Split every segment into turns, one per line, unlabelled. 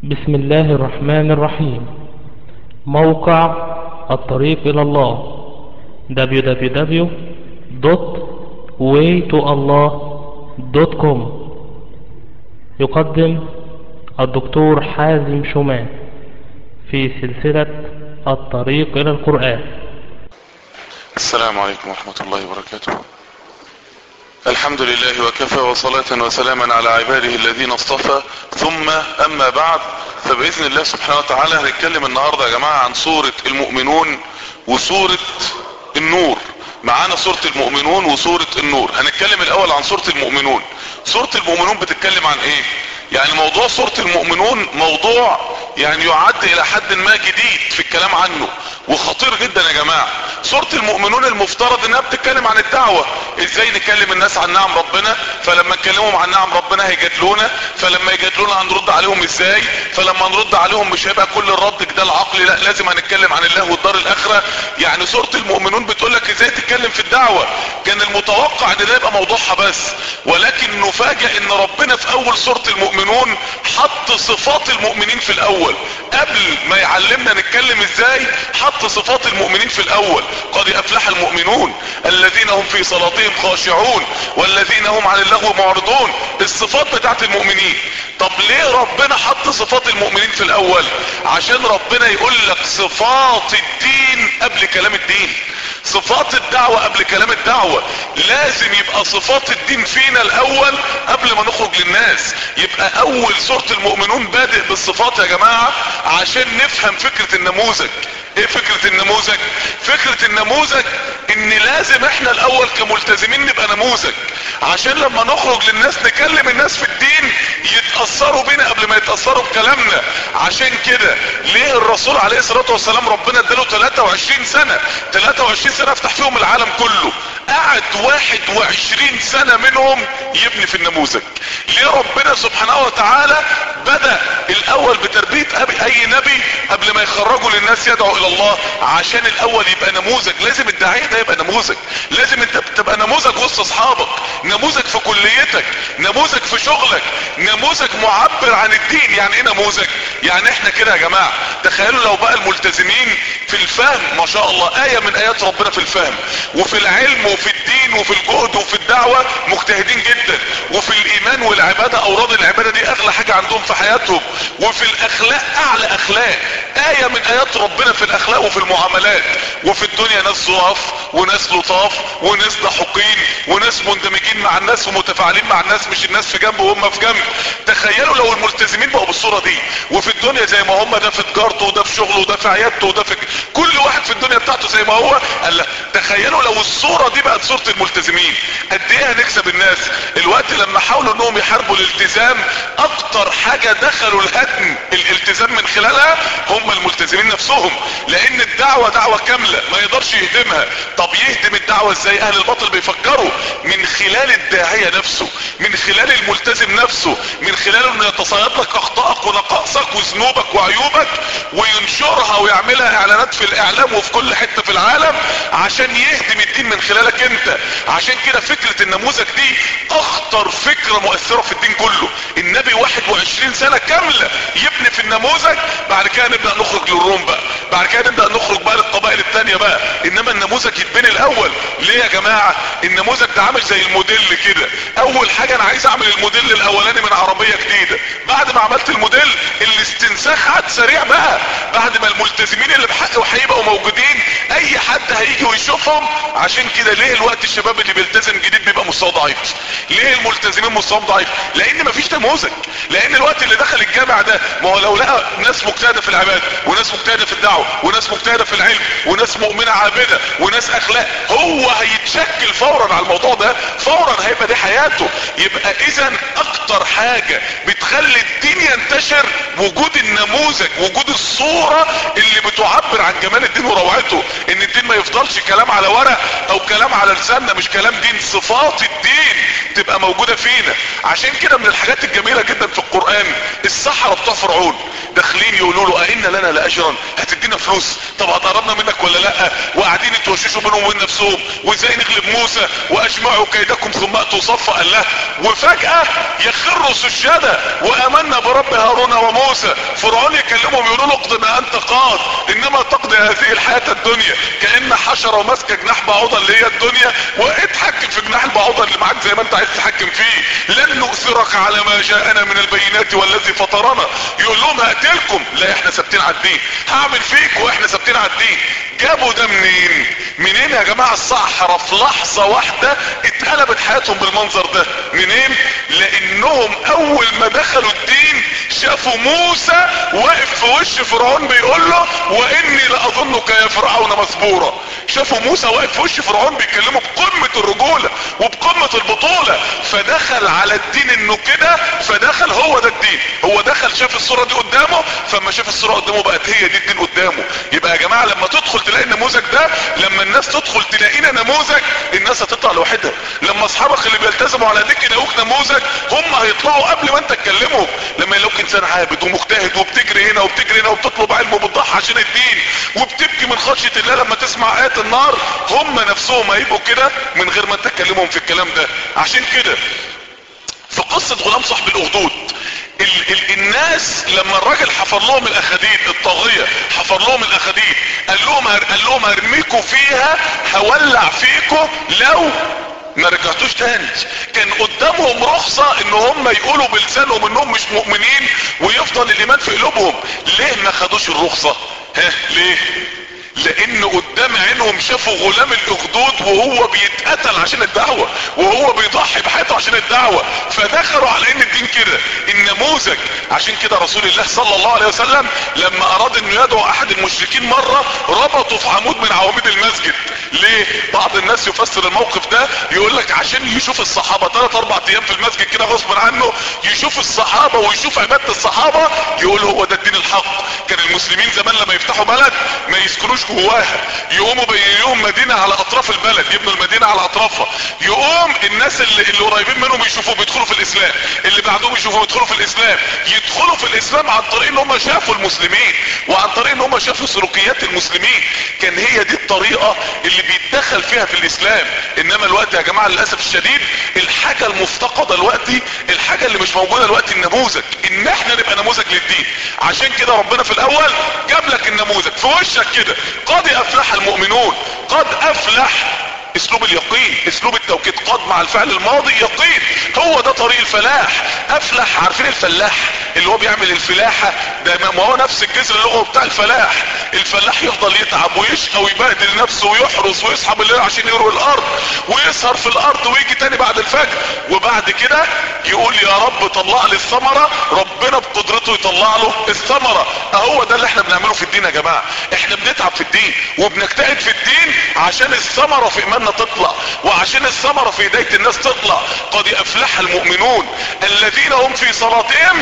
بسم الله الرحمن الرحيم موقع الطريق إلى الله www.waytoallah.com يقدم الدكتور حازم شومان في سلسلة الطريق إلى القرآن
السلام عليكم ورحمة الله وبركاته الحمد لله وكفى وصلاة وسلاما على عباده الذين اصطفى ثم اما بعد فبإذن الله سبحانه وتعالى هنتكلم النهاردة يا جماعة عن سورة المؤمنون وسورة النور معانا سورة المؤمنون وسورة النور هنتكلم الاول عن سورة المؤمنون سورة المؤمنون بتتكلم عن ايه يعني موضوع سورة المؤمنون موضوع يعني يعد الى حد ما جديد في الكلام عنه وخطير جدا يا جماعة سورة المؤمنون المفترض انها بتتكلم عن الدعوة ازاي نكلم الناس عن نعم ربنا فلما نكلمهم عن نعم ربنا هيجادلونا فلما يجادلونا هنرد عليهم ازاي فلما نرد عليهم مش هيبقى كل الرد جدال عقلي لا لازم هنتكلم عن الله والدار الاخرة يعني سورة المؤمنون بتقول لك ازاي تتكلم في الدعوة كان المتوقع ان ده يبقى موضوعها بس ولكن نفاجئ ان ربنا في اول سورة المؤمنون حط صفات المؤمنين في الاول قبل ما يعلمنا نتكلم ازاي حط صفات المؤمنين في الاول قد افلح المؤمنون الذين هم في صلاتهم خاشعون والذين هم عن اللغو معرضون الصفات بتاعت المؤمنين طب ليه ربنا حط صفات المؤمنين في الاول عشان ربنا يقول لك صفات الدين قبل كلام الدين صفات الدعوة قبل كلام الدعوة لازم يبقى صفات الدين فينا الاول قبل ما نخرج للناس يبقى اول سورة المؤمنون بادئ بالصفات يا جماعة عشان نفهم فكرة النموذج ايه فكرة النموذج فكرة النموذج ان لازم احنا الاول كملتزمين نبقى نموذج عشان لما نخرج للناس نكلم الناس في الدين يتأثروا بينا قبل ما يتأثروا بكلامنا عشان كده ليه الرسول عليه الصلاة والسلام ربنا اداله 23 سنة 23 سنة افتح فيهم العالم كله قعد 21 سنة منهم يبني في النموذج ليه ربنا سبحانه وتعالى بدأ الاول بتربية اي نبي قبل ما يخرجوا للناس يدعو الى الله عشان الاول يبقى نموذج لازم الداعية ده يبقى نموذج لازم انت تبقى نموذج وسط اصحابك نموذج في كليتك نموذج في شغلك نموذج معبر عن الدين يعني ايه نموذج يعني احنا كده يا جماعة تخيلوا لو بقى الملتزمين في الفهم ما شاء الله اية من ايات ربنا في الفهم وفي العلم وفي الدين وفي الجهد وفي الدعوة مجتهدين جدا وفي الايمان والعبادة اوراد العبادة دي اغلى حاجة عندهم في حياتهم وفي الاخلاق اعلى اخلاق اية من ايات ربنا في الاخلاق وفي المعاملات وفي الدنيا ناس ظراف وناس لطاف وناس ضحوكين وناس مندمجين مع الناس ومتفاعلين مع الناس مش الناس في جنب وهم في جنب تخيلوا لو الملتزمين بقوا بالصورة دي وفي الدنيا زي ما هم ده في تجارته وده في شغله وده في عيادته وده في كل واحد في الدنيا بتاعته زي ما هو قال لا تخيلوا لو الصورة دي بقت صورة الملتزمين قد ايه هنكسب الناس الوقت لما حاولوا انهم يحاربوا الالتزام اكتر حاجة دخلوا الهدم الالتزام من خلالها هم الملتزمين نفسهم لان الدعوة دعوة كاملة ما يقدرش يهدمها طب يهدم الدعوة ازاي اهل الباطل بيفكروا من خلال الداعية نفسه من خلال الملتزم نفسه من خلال انه يتصيد لك اخطائك ونقائصك وذنوبك وعيوبك وينشرها ويعملها اعلانات في الاعلام وفي كل حتة في العالم عشان يهدم الدين من خلالك انت عشان كده فكرة النموذج دي اخطر فكرة مؤثرة في الدين كله النبي 21 سنة كاملة يبني في النموذج بعد كده نبدأ نخرج للروم بقى بعد كده نبدأ نخرج بقى للقبائل التانية بقى انما النموذج يتبني الاول ليه يا جماعة النموذج ده عامل زي الموديل كده اول حاجة انا عايز اعمل الموديل الاولاني من عربية جديدة بعد ما عملت الموديل الاستنساخ عاد سريع بقى بعد ما الملتزمين اللي بحق وهيبقوا موجودين اي حد هيجي ويشوفهم عشان كده ليه الوقت الشباب اللي بيلتزم جديد بيبقى مستوى ضعيف ليه الملتزمين مستوى ضعيف لان مفيش نموذج لان الوقت اللي دخل الجامع ده ما هو لو لقى ناس مجتهده في العباده وناس مجتهده في الدعوه وناس مجتهده في العلم وناس مؤمنه عابده وناس اخلاق هو هيتشكل فورا على الموضوع ده فورا هيبقى دي حياته يبقى اذا اكتر حاجه بتخلي الدين ينتشر وجود النموذج وجود الصوره اللي بتعبر عن جمال الدين وروعته ان الدين ما يفضلش كلام على ورق او كلام على لساننا مش كلام دين صفات الدين تبقى موجودة فينا عشان كده من الحاجات الجميلة جدا في القرآن السحرة بتوع فرعون داخلين يقولوا له ائن لنا لاجرا هتدينا فلوس طب هتقربنا منك ولا لا وقاعدين يتوششوا بينهم وبين نفسهم وازاي نغلب موسى واجمعوا كيدكم ثم اتوا صفا قال له وفجاه يخروا سجدا وامنا برب هارون وموسى فرعون يكلمهم يقولوا له اقض ما انت قاض انما تقضي هذه الحياه الدنيا كان حشره ماسكه جناح بعوضه اللي هي الدنيا واتحكم في جناح البعوضه اللي معاك زي ما انت عايز تتحكم فيه لن نؤثرك على ما جاءنا من البينات والذي فطرنا يقول لهم هقتلكم لا احنا ثابتين على الدين هعمل فيك واحنا ثابتين على الدين جابوا ده منين منين يا جماعه الصحراء في لحظه واحده اتقلبت حياتهم بالمنظر ده منين لانهم اول ما دخلوا الدين شافوا موسى واقف في وش فرعون بيقول له واني لاظنك يا فرعون مسبورا شافوا موسى واقف في وش فرعون بيكلمه بقمه الرجوله وبقمه البطوله فدخل على الدين انه كده فدخل هو ده الدين هو دخل شاف الصوره دي قدامه فما شاف الصوره قدامه بقت هي دي الدين قدامه يبقى يا جماعه لما تدخل تلاقي النموذج ده لما الناس تدخل تلاقينا نموذج الناس هتطلع لوحدها لما اصحابك اللي بيلتزموا على ديك يلاقوك نموذج هم هيطلعوا قبل ما انت تكلمهم لما يلاقوك انسان عابد ومجتهد وبتجري هنا وبتجري هنا وبتطلب علم وبتضحي عشان الدين وبتبكي من خشيه الله لما تسمع ايات النار هم نفسهم هيبقوا كده من غير ما انت تكلمهم في الكلام ده عشان كده في قصة غلام صاحب الاخدود ال ال الناس لما الراجل حفر لهم الاخاديد الطاغية حفر لهم الاخاديد قال لهم هر قال لهم هرميكوا فيها هولع فيكوا لو ما رجعتوش تاني كان قدامهم رخصة ان هم يقولوا بلسانهم انهم مش مؤمنين ويفضل الايمان في قلوبهم ليه ما خدوش الرخصة ها ليه لان قدام عينهم شافوا غلام الاخدود وهو بيتقتل عشان الدعوة وهو بيضحي بحياته عشان الدعوة فدخلوا على ان الدين كده النموذج عشان كده رسول الله صلى الله عليه وسلم لما اراد انه يدعو احد المشركين مرة ربطوا في عمود من عواميد المسجد ليه بعض الناس يفسر الموقف ده يقول لك عشان يشوف الصحابة ثلاث اربع ايام في المسجد كده غصب عنه يشوف الصحابة ويشوف عبادة الصحابة يقول هو ده الدين الحق كان المسلمين زمان لما يفتحوا بلد ما يسكنوش جواها يقوموا بينهم مدينة على اطراف البلد يبنوا المدينة على اطرافها يقوم الناس اللي, اللي قريبين منهم يشوفوا بيدخلوا في الاسلام اللي بعدهم يشوفوا بيدخلوا في الاسلام يدخلوا في الاسلام عن طريق ان هم شافوا المسلمين وعن طريق ان هم شافوا سلوكيات المسلمين كان هي دي الطريقة اللي بيتدخل فيها في الاسلام انما الوقت يا جماعة للاسف الشديد الحاجة المفتقدة الوقت الحاجة اللي مش موجودة الوقت النموذج ان احنا نبقى نموذج للدين عشان كده ربنا في الاول جاب لك النموذج في وشك كده قد افلح المؤمنون قد افلح اسلوب اليقين اسلوب التوكيد قد مع الفعل الماضي يقين هو ده طريق الفلاح افلح عارفين الفلاح اللي هو بيعمل الفلاحة ده ما هو نفس الجذر اللغة بتاع الفلاح الفلاح يفضل يتعب ويشقى ويبهدل نفسه ويحرس ويصحى بالليل عشان يروي الارض ويسهر في الارض ويجي تاني بعد الفجر وبعد كده يقول يا رب طلع لي الثمرة ربنا بقدرته يطلع له الثمرة اهو ده اللي احنا بنعمله في الدين يا جماعة احنا بنتعب في الدين وبنجتهد في الدين عشان الثمرة في ايماننا تطلع وعشان الثمرة في هداية الناس تطلع قد افلح المؤمنون الذين هم في صلاتهم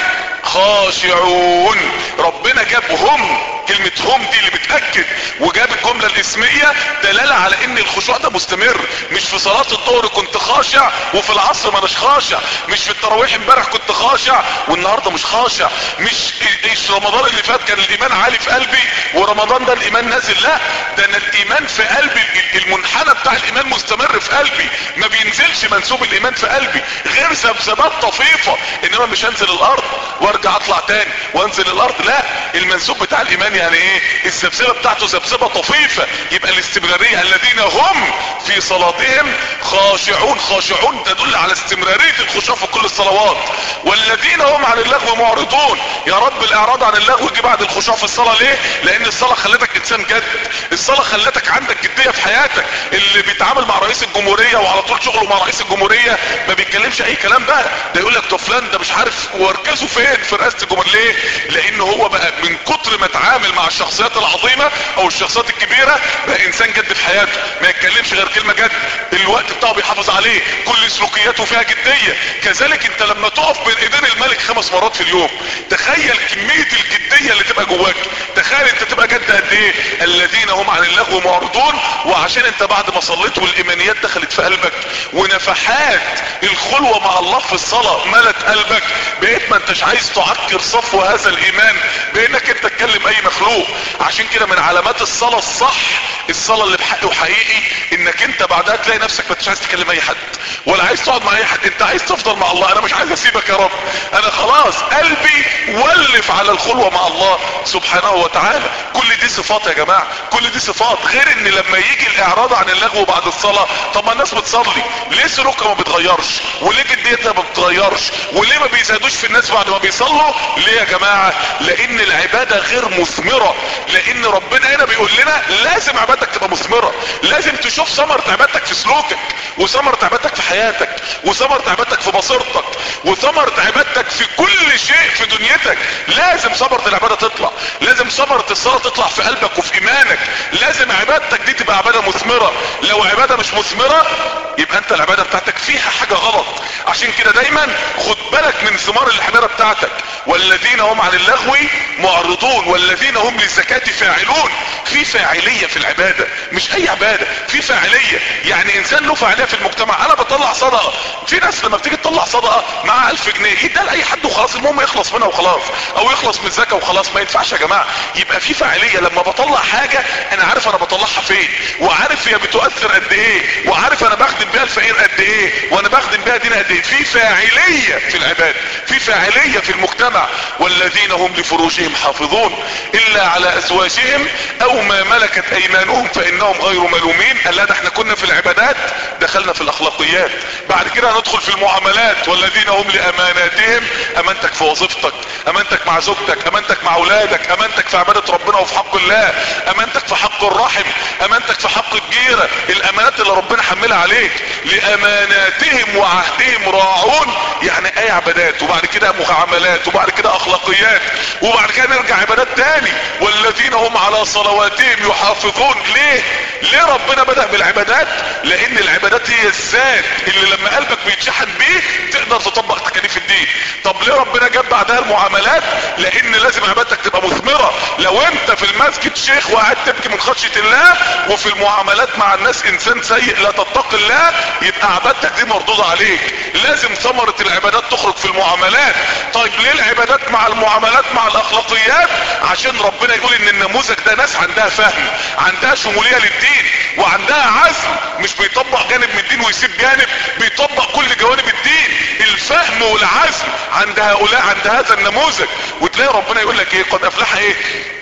خاشعون ربنا جاب هم كلمة هم دي اللي بتأكد وجاب الجملة الاسمية دلالة على ان الخشوع ده مستمر مش في صلاة الظهر كنت خاشع وفي العصر ما اناش خاشع مش في التراويح امبارح كنت خاشع والنهاردة مش خاشع مش ايش رمضان اللي فات كان الايمان عالي في قلبي ورمضان ده الايمان نازل لا ده انا الايمان في قلبي المنحنى بتاع الايمان مستمر في قلبي ما بينزلش منسوب الايمان في قلبي غير ذبذبات طفيفة انما مش هنزل الارض وارجع اطلع تاني وانزل الارض لا المنسوب بتاع الايمان يعني ايه الذبذبه بتاعته ذبذبه طفيفه يبقى الاستمراريه الذين هم في صلاتهم خاشعون خاشعون تدل على استمراريه الخشوع في كل الصلوات والذين هم عن اللغو معرضون يا رب الاعراض عن اللغو يجي بعد الخشوع في الصلاه ليه لان الصلاه خلتك انسان جد الصلاه خلتك عندك جديه في حياتك اللي بيتعامل مع رئيس الجمهوريه وعلى طول شغله مع رئيس الجمهوريه ما بيتكلمش اي كلام بقى ده يقول لك ده فلان ده مش عارف وركزه فين في رئاسه الجمهوريه ليه لان هو بقى من كتر ما اتعامل مع الشخصيات العظيمه او الشخصيات الكبيره بقى انسان جد في حياته ما يتكلمش غير كلمه جد الوقت بتاعه بيحافظ عليه كل سلوكياته فيها جديه كذلك انت لما تقف بين ايدين الملك خمس مرات في اليوم تخيل كميه الجديه اللي تبقى جواك تخيل انت تبقى جد قد ايه الذين هم عن اللغو معرضون وعشان انت بعد ما صليت والايمانيات دخلت في قلبك ونفحات الخلوة مع الله في الصلاة ملت قلبك بقيت ما انتش عايز تعكر صفو هذا الايمان بانك انت تكلم اي مخلوق عشان كده من علامات الصلاة الصح الصلاة اللي بحق وحقيقي انك انت بعدها تلاقي نفسك ما انتش عايز تكلم اي حد ولا عايز تقعد مع اي حد انت عايز تفضل مع الله انا مش عايز اسيبك يا رب انا خلاص قلبي ولف على الخلوة مع الله سبحانه وتعالى كل دي صفات يا جماعة كل دي صفات غير ان لما يجي الاعراض عن اللغو بعد الصلاة طب ما الناس بتصلي ليه سلوكها ما بيتغيرش وليه جديتها ما بتتغيرش وليه ما بيزادوش في الناس بعد ما بيصلوا ليه يا جماعة لان العبادة غير مثمرة لان ربنا هنا بيقول لنا لازم عبادتك تبقى مثمرة لازم تشوف ثمرة عبادتك في سلوكك وثمرة عبادتك في حياتك وثمرة عبادتك في بصيرتك وثمرة عبادتك في كل شيء في دنيتك لازم ثمرة العبادة تطلع لازم ثمرة الصلاة تطلع في قلبك وفي ايمانك لازم عبادتك دي تبقى عبادة مثمرة لو عبادة مش مثمرة يبقى انت العبادة بتاعتك فيها حاجة غلط عشان كده دايما خد بالك من ثمار الحمارة بتاعتك والذين هم عن اللغو معرضون والذين هم للزكاة فاعلون في فاعلية في العبادة مش اي عبادة في فاعلية يعني انسان له فاعلية في المجتمع انا بطلع صدقة في ناس لما بتيجي تطلع صدقة مع الف جنيه يديها لاي حد وخلاص المهم يخلص منها وخلاص او يخلص من الزكاة وخلاص ما ينفعش يا جماعة يبقى في فاعلية لما بطلع حاجة انا عارف انا بطلعها فين وعارف هي بتؤثر قد ايه وعارف انا بخدم بيها الفقير قد ايه وانا بخدم بيها دين قد ايه في فاعلية في العباد في فاعلية في المجتمع والذين هم لفروجهم حافظون الا على ازواجهم او ما ملكت ايمانهم فانهم غير ملومين قال لا ده احنا كنا في العبادات دخلنا في الاخلاقيات بعد كده هندخل في المعاملات والذين هم لاماناتهم امانتك في وظيفتك امانتك مع زوجتك امانتك مع اولادك امانتك في عبادة ربنا وفي حق الله امانتك في حق الرحم امانتك في حق الجيرة الامانات اللي ربنا حملها عليك لاماناتهم وعهدهم راعون يعني اي عبادات وبعد كده معاملات وبعد كده اخلاقيات وبعد كده نرجع عبادات تاني والذين هم على صلواتهم يحافظون ليه ليه ربنا بدأ بالعبادات لان العبادات هي الذات اللي لما قلبك بيتشحن بيه تقدر تطبق تكاليف الدين طب ليه ربنا جاب بعدها المعاملات لان لازم عبادتك تبقى مثمرة لو انت في المسجد شيخ وقاعد تبكي من خشية الله وفي المعاملات مع الناس انسان سيء لا تتقي الله يبقى عبادتك دي مردودة عليك لازم ثمرة العبادات تخرج في المعاملات طيب ليه العبادات مع المعاملات مع الاخلاقيات عشان ربنا يقول ان النموذج ده ناس عندها فهم عندها شمولية للدين وعندها عزم مش بيطبق جانب من الدين ويسيب جانب بيطبق كل جوانب الدين الفهم والعزم عند هؤلاء عند هذا النموذج وتلاقي ربنا يقول لك ايه قد افلح ايه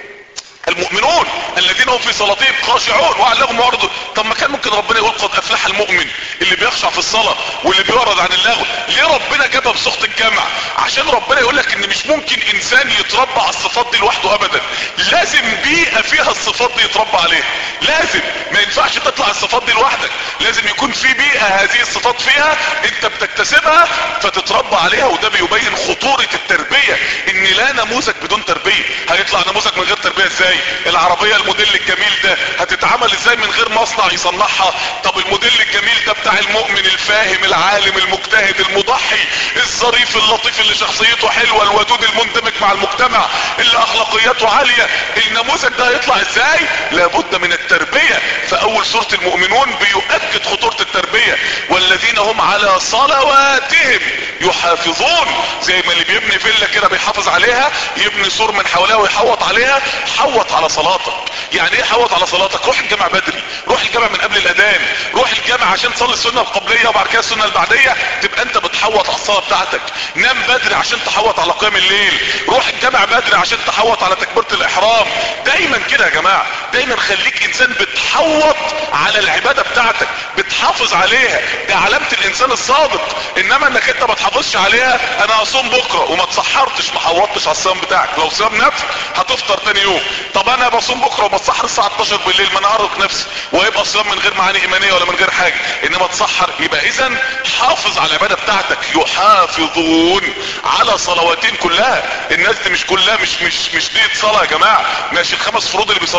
المؤمنون الذين هم في صلاتهم خاشعون وعلهم معرضون طب ما كان ممكن ربنا يقول قد افلح المؤمن اللي بيخشع في الصلاة واللي بيعرض عن اللغو ليه ربنا جابها بصيغه الجمع عشان ربنا يقول لك ان مش ممكن انسان يتربى على الصفات دي لوحده ابدا لازم بيئة فيها الصفات دي يتربى عليها لازم ما ينفعش تطلع الصفات دي لوحدك لازم يكون في بيئة هذه الصفات فيها انت بتكتسبها فتتربى عليها وده بيبين خطورة التربية ان لا نموذج بدون تربية هيطلع نموذج من غير تربية ازاي العربية الموديل الجميل ده هتتعمل ازاي من غير مصنع يصنعها طب الموديل الجميل ده بتاع المؤمن الفاهم العالم المجتهد المضحي الظريف اللطيف اللي شخصيته حلوة الودود المندمج مع المجتمع اللي اخلاقياته عالية النموذج ده هيطلع ازاي لابد من التربية فاول سورة المؤمنون بيؤكد خطورة التربية والذين هم على صلواتهم يحافظون زي ما اللي بيبني فيلا كده بيحافظ عليها يبني سور من حواليها ويحوط عليها حوط على صلاتك يعني ايه حوط على صلاتك روح الجامع بدري روح الجامع من قبل الاذان روح الجامع عشان تصلي السنة القبلية وبعد كده السنة البعدية تبقى انت بتحوط على الصلاة بتاعتك نام بدري عشان تحوط على قيام الليل روح الجامع بدري عشان تحوط على تكبيرة الاحرام دايما كده يا جماعة دايما خليك انسان بتحوط على العبادة بتاعتك بتحافظ عليها ده علامة الانسان الصادق انما انك انت ما تحافظش عليها انا اصوم بكرة وما تصحرتش ما حوطتش على الصيام بتاعك لو صيام نفس هتفطر تاني يوم طب انا بصوم بكرة وما تصحر الساعة 12 بالليل ما انا ارهق نفسي ويبقى صيام من غير معاني ايمانية ولا من غير حاجة انما تسحر يبقى اذا حافظ على العبادة بتاعتك يحافظون على صلواتين كلها الناس دي مش كلها مش مش مش دي صلاة يا جماعة ماشي الخمس فروض اللي بيصلوهم لربنا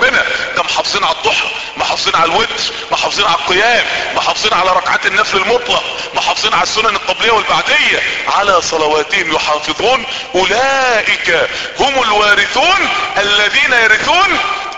ربنا ده محافظين على الضحى محافظين على الوتر محافظين على القيام محافظين على ركعات النفل المطلق محافظين على السنن القبلية والبعدية على صلواتهم يحافظون اولئك هم الوارثون الذين يرثون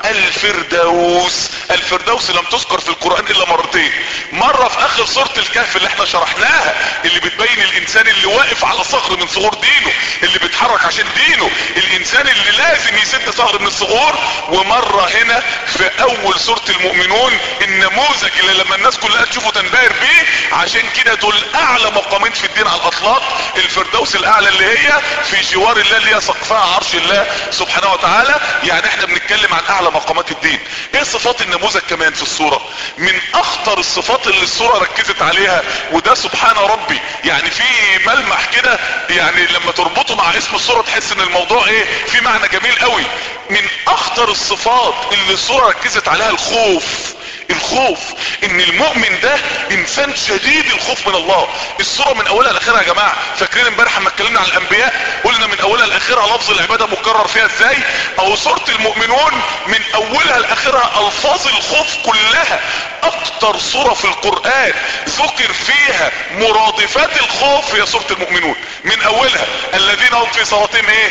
الفردوس الفردوس لم تذكر في القرآن الا مرتين مرة في اخر سورة الكهف اللي احنا شرحناها اللي بتبين الانسان اللي واقف على صخر من صخور دينه اللي بيتحرك عشان دينه الانسان اللي لازم يسد صخر من الصخور ومرة هنا في اول سورة المؤمنون النموذج اللي لما الناس كلها تشوفه تنبهر بيه عشان كده دول اعلى مقامين في الدين على الاطلاق الفردوس الاعلى اللي هي في جوار الله اللي هي سقفها عرش الله سبحانه وتعالى يعني احنا بنتكلم عن اعلى مقامات الدين ايه صفات النموذج كمان في الصورة من اخطر الصفات اللي الصورة ركزت عليها وده سبحان ربي يعني في ملمح كده يعني لما تربطه مع اسم الصورة تحس ان الموضوع ايه في معنى جميل قوي من اخطر الصفات اللي الصورة ركزت عليها الخوف الخوف ان المؤمن ده انسان شديد الخوف من الله الصورة من اولها لاخرها يا جماعة فاكرين امبارح لما اتكلمنا عن الانبياء قلنا من اولها لاخرها لفظ العبادة مكرر فيها ازاي او سورة المؤمنون من اولها لاخرها الفاظ الخوف كلها اكتر صورة في القرآن ذكر فيها مرادفات الخوف هي سورة المؤمنون من اولها الذين هم في صلاتهم ايه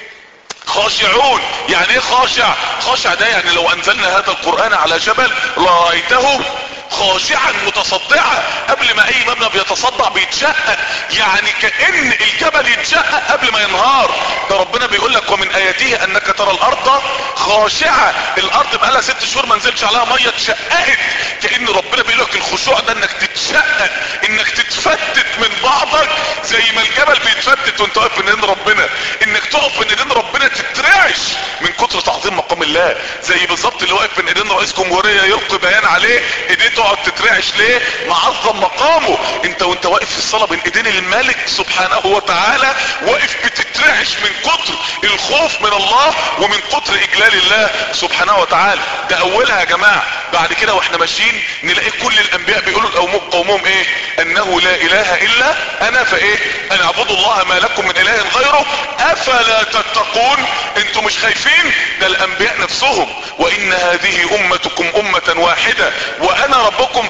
خاشعون يعني ايه خاشع خاشع ده يعني لو انزلنا هذا القرآن على جبل لرأيته خاشعا متصدعا قبل ما اي مبنى بيتصدع بيتشقق يعني كأن الجبل يتشقق قبل ما ينهار ده ربنا بيقول لك ومن اياته انك ترى الارض خاشعة الارض بقالها ست شهور ما نزلش عليها مية اتشققت كأن ربنا بيقول لك الخشوع ده انك تتشقق انك تتفتت من بعضك زي ما الجبل بيتفتت وانت واقف بين ايدين ربنا انك تقف بين ايدين ربنا تترعش من كتر تعظيم مقام الله زي بالظبط اللي واقف بين ايدين رئيس جمهورية يلقي بيان عليه ايديه تقعد تترعش ليه معظم مقامه انت وانت واقف في الصلاة بين ايدين الملك سبحانه وتعالى واقف بتترعش من كتر الخوف من الله ومن كتر اجلال الله سبحانه وتعالى ده اولها يا جماعة بعد كده واحنا ماشيين نلاقي كل الانبياء بيقولوا لقومهم قومهم ايه انه لا اله الا انا فايه ان اعبدوا الله ما لكم من اله غيره افلا تتقون انتوا مش خايفين ده الانبياء نفسهم وان هذه امتكم امة واحدة وانا ربكم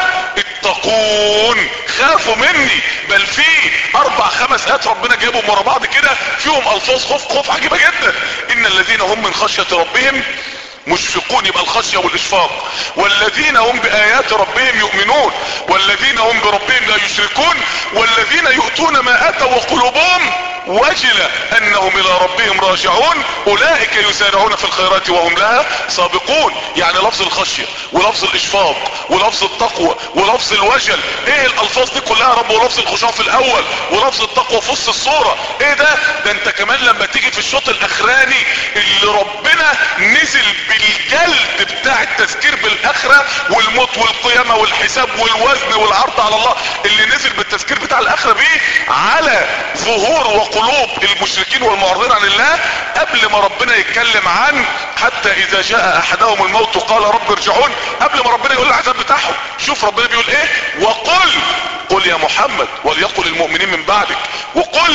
فاتقون خافوا مني بل في اربع خمس ايات ربنا جايبهم ورا بعض كده فيهم الفاظ خوف خوف عجيبة جدا ان الذين هم من خشية ربهم مشفقون يبقى الخشية والاشفاق والذين هم بايات ربهم يؤمنون والذين هم بربهم لا يشركون والذين يؤتون ما اتوا وقلوبهم وجلة انهم الى ربهم راجعون اولئك يسارعون في الخيرات وهم لها سابقون يعني لفظ الخشية ولفظ الاشفاق ولفظ التقوى ولفظ الوجل ايه الالفاظ دي كلها يا رب ولفظ الخشوع في الاول ولفظ التقوى في وسط الصورة ايه ده ده انت كمان لما تيجي في الشوط الاخراني اللي ربنا نزل بالجلد بتاع التذكير بالاخرة والموت والقيامة والحساب والوزن والعرض على الله اللي نزل بالتذكير بتاع الاخرة بيه على ظهور وقلوب المشركين والمعرضين عن الله قبل ما ربنا يتكلم عن حتى اذا جاء احدهم الموت قال رب ارجعون قبل ما ربنا يقول العذاب بتاعهم شوف ربنا بيقول ايه وقل قل يا محمد وليقل المؤمنين من بعدك وقل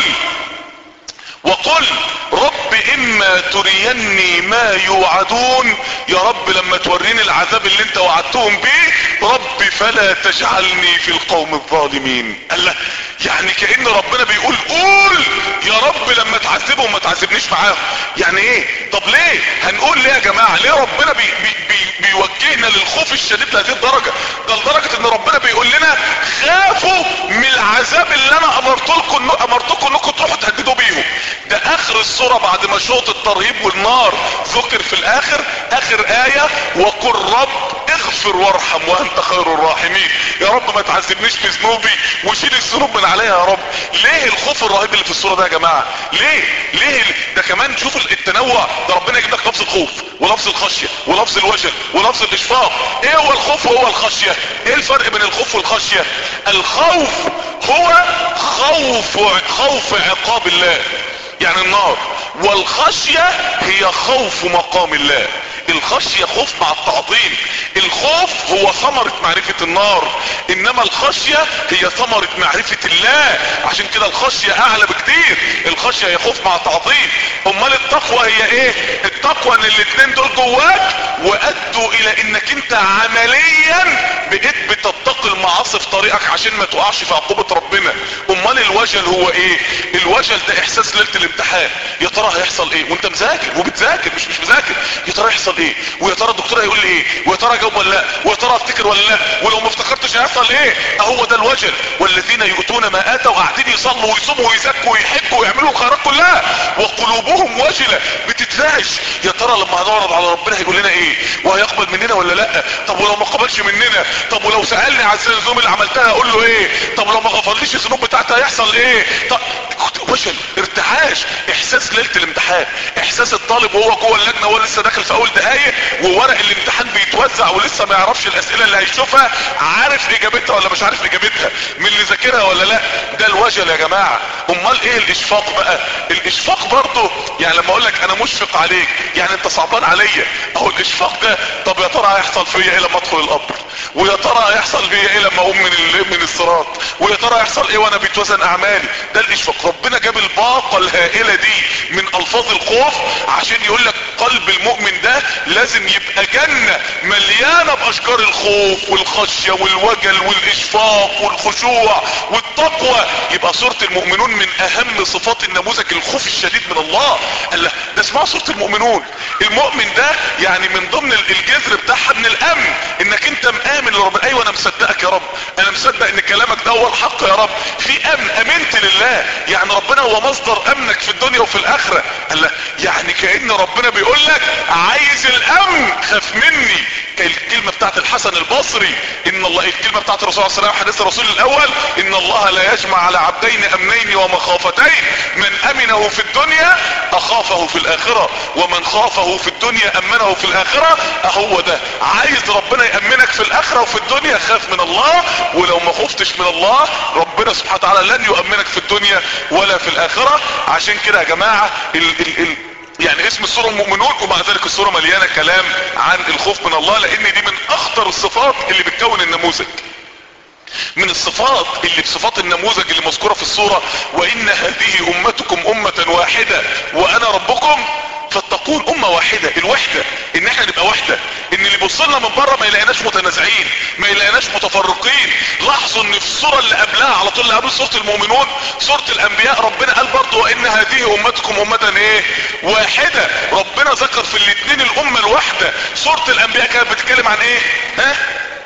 وقل رب اما تريني ما يوعدون يا رب لما توريني العذاب اللي انت وعدتهم بيه رب فلا تجعلني في القوم الظالمين قال له يعني كأن ربنا بيقول قول يا رب لما تعذبهم ما تعذبنيش معاهم يعني ايه طب ليه هنقول ليه يا جماعة ليه ربنا بي بي بي بيوجهنا للخوف الشديد لهذه الدرجة ده لدرجة ان ربنا بيقول لنا خافوا من العذاب اللي انا امرت لكم امرتكم انكم تروحوا تهددوا بيهم ده اخر الصورة بعد ما شوط الترهيب والنار ذكر في الاخر اخر اية وقل رب اغفر وارحم وانت خير الراحمين يا رب ما تعذبنيش بذنوبي وشيل الذنوب من عليا يا رب ليه الخوف الرهيب اللي في الصورة ده يا جماعة ليه ليه ده كمان شوف التنوع ده ربنا يجيب لك لفظ الخوف ولفظ الخشية ولفظ الوجل ولفظ الاشفاق ايه هو الخوف وهو الخشية ايه الفرق بين الخوف والخشية الخوف هو خوف خوف عقاب الله يعني النار والخشية هي خوف مقام الله الخشية خوف مع التعظيم الخوف هو ثمرة معرفة النار انما الخشية هي ثمرة معرفة الله عشان كده الخشية اعلى بكتير الخشية هي خوف مع تعظيم امال التقوى هي ايه التقوى ان الاتنين دول جواك وادوا الى انك انت عمليا بقيت بتتقي المعاصي في طريقك عشان ما تقعش في عقوبة ربنا امال الوجل هو ايه الوجل ده احساس ليلة الامتحان يا ترى هيحصل ايه وانت مذاكر وبتذاكر مش مش مذاكر يا ترى هيحصل ايه ويا ترى الدكتور هيقول لي ايه ويا ترى اجاوب ولا لا ويا ترى افتكر ولا لا ولو ما افتكرتش هيحصل ايه اهو ده الوجل والذين يؤتون ما اتوا قاعدين يصلوا ويصوموا ويزكوا ويحبوا ويعملوا الخيرات كلها وقلوبهم وجلة بتترعش يا ترى لما هنعرض على ربنا هيقول لنا ايه وهيقبل مننا ولا لا طب ولو ما قبلش مننا طب ولو سألني على الذنوب اللي عملتها اقول له ايه طب لو ما غفرليش الذنوب بتاعتي هيحصل ايه طب وجل ارتعاش احساس ليله الامتحان احساس الطالب وهو جوه اللجنه وهو لسه داخل في اول دقايق وورق الامتحان بيتوزع ولسه ما يعرفش الاسئله اللي هيشوفها عارف اجابتها ولا مش عارف اجابتها من اللي ذاكرها ولا لا ده الوجل يا جماعه امال ايه الاشفاق بقى الاشفاق برضه يعني لما اقول لك انا مشفق عليك يعني انت صعبان عليا اهو الاشفاق ده طب يا ترى هيحصل فيا ايه لما ادخل القبر ويا ترى هيحصل فيا ايه لما اقوم من من الصراط ويا ترى هيحصل ايه وانا بيتوزن اعمالي ده الاشفاق ربنا جاب الباقة الهائلة دي من الفاظ الخوف عشان يقول لك قلب المؤمن ده لازم يبقى جنة مليانة باشجار الخوف والخشية والوجل والاشفاق والخشوع والتقوى يبقى سورة المؤمنون من اهم صفات النموذج الخوف الشديد من الله قال له ده اسمها سورة المؤمنون المؤمن ده يعني من ضمن الجذر بتاعها من الامن انك انت مآمن لربنا ايوه انا مصدقك يا رب انا مصدق ان كلامك ده هو الحق يا رب في امن امنت لله يعني ربنا هو مصدر امنك في الدنيا وفي الاخرة قال له يعني كأن ربنا بيقول لك عايز الامن خاف مني الكلمة بتاعت الحسن البصري ان الله الكلمة بتاعت الرسول صلى الله عليه وسلم حديث الرسول الاول ان الله لا يجمع على عبدين امنين ومخافتين من امنه في الدنيا اخافه في الاخرة ومن خافه في الدنيا امنه في الاخرة اهو ده عايز ربنا يامنك في الاخرة وفي الدنيا خاف من الله ولو ما خفتش من الله ربنا سبحانه وتعالى لن يؤمنك في الدنيا ولا في الاخرة عشان كده يا جماعة ال ال ال يعني اسم السورة المؤمنون ومع ذلك السورة مليانة كلام عن الخوف من الله لان دي من اخطر الصفات اللي بتكون النموذج من الصفات اللي بصفات النموذج اللي مذكورة في السورة وان هذه امتكم امة واحدة وانا ربكم فاتقون امة واحدة الوحدة ان احنا نبقى وحدة ان اللي يبص لنا من بره ما يلاقيناش متنازعين ما يلاقيناش متفرقين لاحظوا ان في السورة اللي قبلها على طول اللي قبل سورة المؤمنون سورة الانبياء ربنا قال برضو وان هذه امتكم امة ايه واحدة ربنا ذكر في الاثنين الامة الواحدة سورة الانبياء كانت بتتكلم عن ايه ها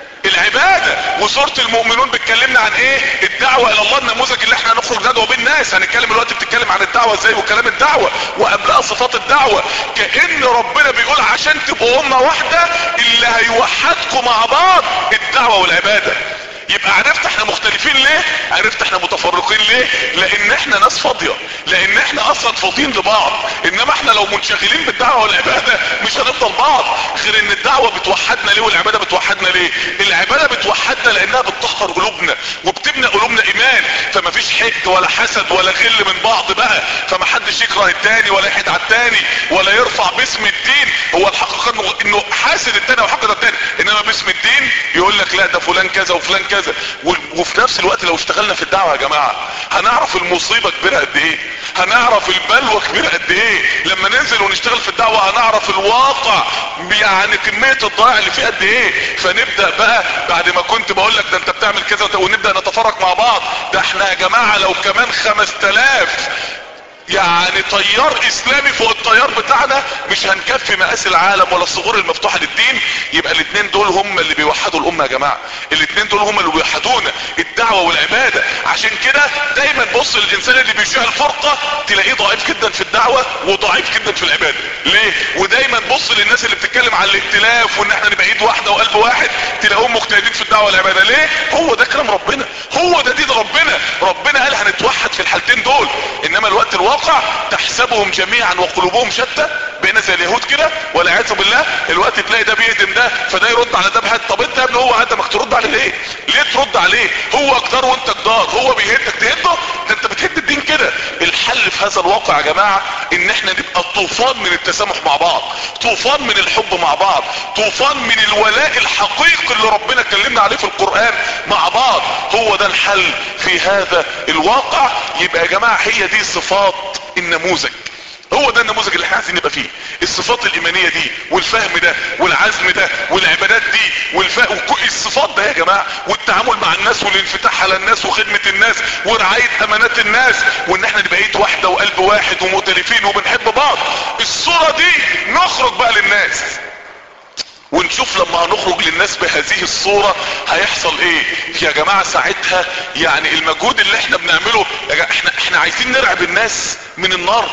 العبادة وسورة المؤمنون بتكلمنا عن ايه الدعوة الى الله النموذج اللي احنا هنخرج ندعو بيه الناس هنتكلم الوقت بتتكلم عن الدعوة ازاي وكلام الدعوة وقبلها صفات الدعوة كأن ربنا بيقول عشان تبقوا امة واحدة اللي هيوحدكم مع بعض الدعوة والعبادة يبقى عرفت احنا مختلفين ليه عرفت احنا متفرقين ليه لان احنا ناس فاضية لان احنا اصلا فاضيين لبعض انما احنا لو منشغلين بالدعوة والعبادة مش هنفضل بعض غير ان الدعوة بتوحدنا ليه والعبادة بتوحدنا ليه العبادة بتوحدنا لانها بتطهر قلوبنا وبتبنى قلوبنا ايمان فما فيش حقد ولا حسد ولا غل من بعض بقى فما حدش يكره التاني ولا يحد على التاني ولا يرفع باسم الدين هو الحقيقة انه, إنه حاسد التاني وحقد التاني انما باسم الدين يقول لك لا ده فلان كذا وفلان كذا كذا وفي نفس الوقت لو اشتغلنا في الدعوة يا جماعة هنعرف المصيبة كبيرة قد ايه هنعرف البلوى كبيرة قد ايه لما ننزل ونشتغل في الدعوة هنعرف الواقع يعني كمية الضائع اللي فيه قد ايه فنبدأ بقى بعد ما كنت بقول لك ده انت بتعمل كذا ونبدأ نتفرق مع بعض ده احنا يا جماعة لو كمان خمس تلاف يعني طيار اسلامي فوق الطيار بتاعنا مش هنكفي مقاس العالم ولا الصغور المفتوحة للدين يبقى الاثنين دول هم اللي بيوحدوا الامة يا جماعة الاثنين دول هم اللي بيوحدونا الدعوة والعبادة عشان كده دايما بص الانسان اللي بيشيع الفرقة تلاقيه ضعيف جدا في الدعوة وضعيف جدا في العبادة ليه ودايما بص للناس اللي بتتكلم عن الائتلاف وان احنا نبقى ايد واحدة وقلب واحد تلاقيهم مجتهدين في الدعوة والعبادة ليه هو ده كلام ربنا هو ده دين ربنا ربنا قال هنتوحد في الحالتين دول انما الوقت الواقع الواقع تحسبهم جميعا وقلوبهم شتى بقينا زي اليهود كده والعياذ بالله الوقت تلاقي ده بيهدم ده فده يرد على ده بحد طب انت يا ابني هو قدمك ترد عليه ليه ليه ترد عليه هو جدار وانت جدار هو بيهدك تهده ده انت بتهد الدين كده الحل في هذا الواقع يا جماعه ان احنا نبقى طوفان من التسامح مع بعض طوفان من الحب مع بعض طوفان من الولاء الحقيقي اللي ربنا كلمنا عليه في القران مع بعض هو ده الحل في هذا الواقع يبقى يا جماعه هي دي صفات النموذج هو ده النموذج اللي احنا عايزين نبقى فيه الصفات الايمانية دي والفهم ده والعزم ده والعبادات دي والف... وكل الصفات ده يا جماعة والتعامل مع الناس والانفتاح على الناس وخدمة الناس ورعاية امانات الناس وان احنا نبقى ايد واحدة وقلب واحد ومؤتلفين وبنحب بعض الصورة دي نخرج بقى للناس ونشوف لما هنخرج للناس بهذه الصورة هيحصل ايه يا جماعة ساعتها يعني المجهود اللي احنا بنعمله يا جماعة احنا, احنا عايزين نرعب الناس من النار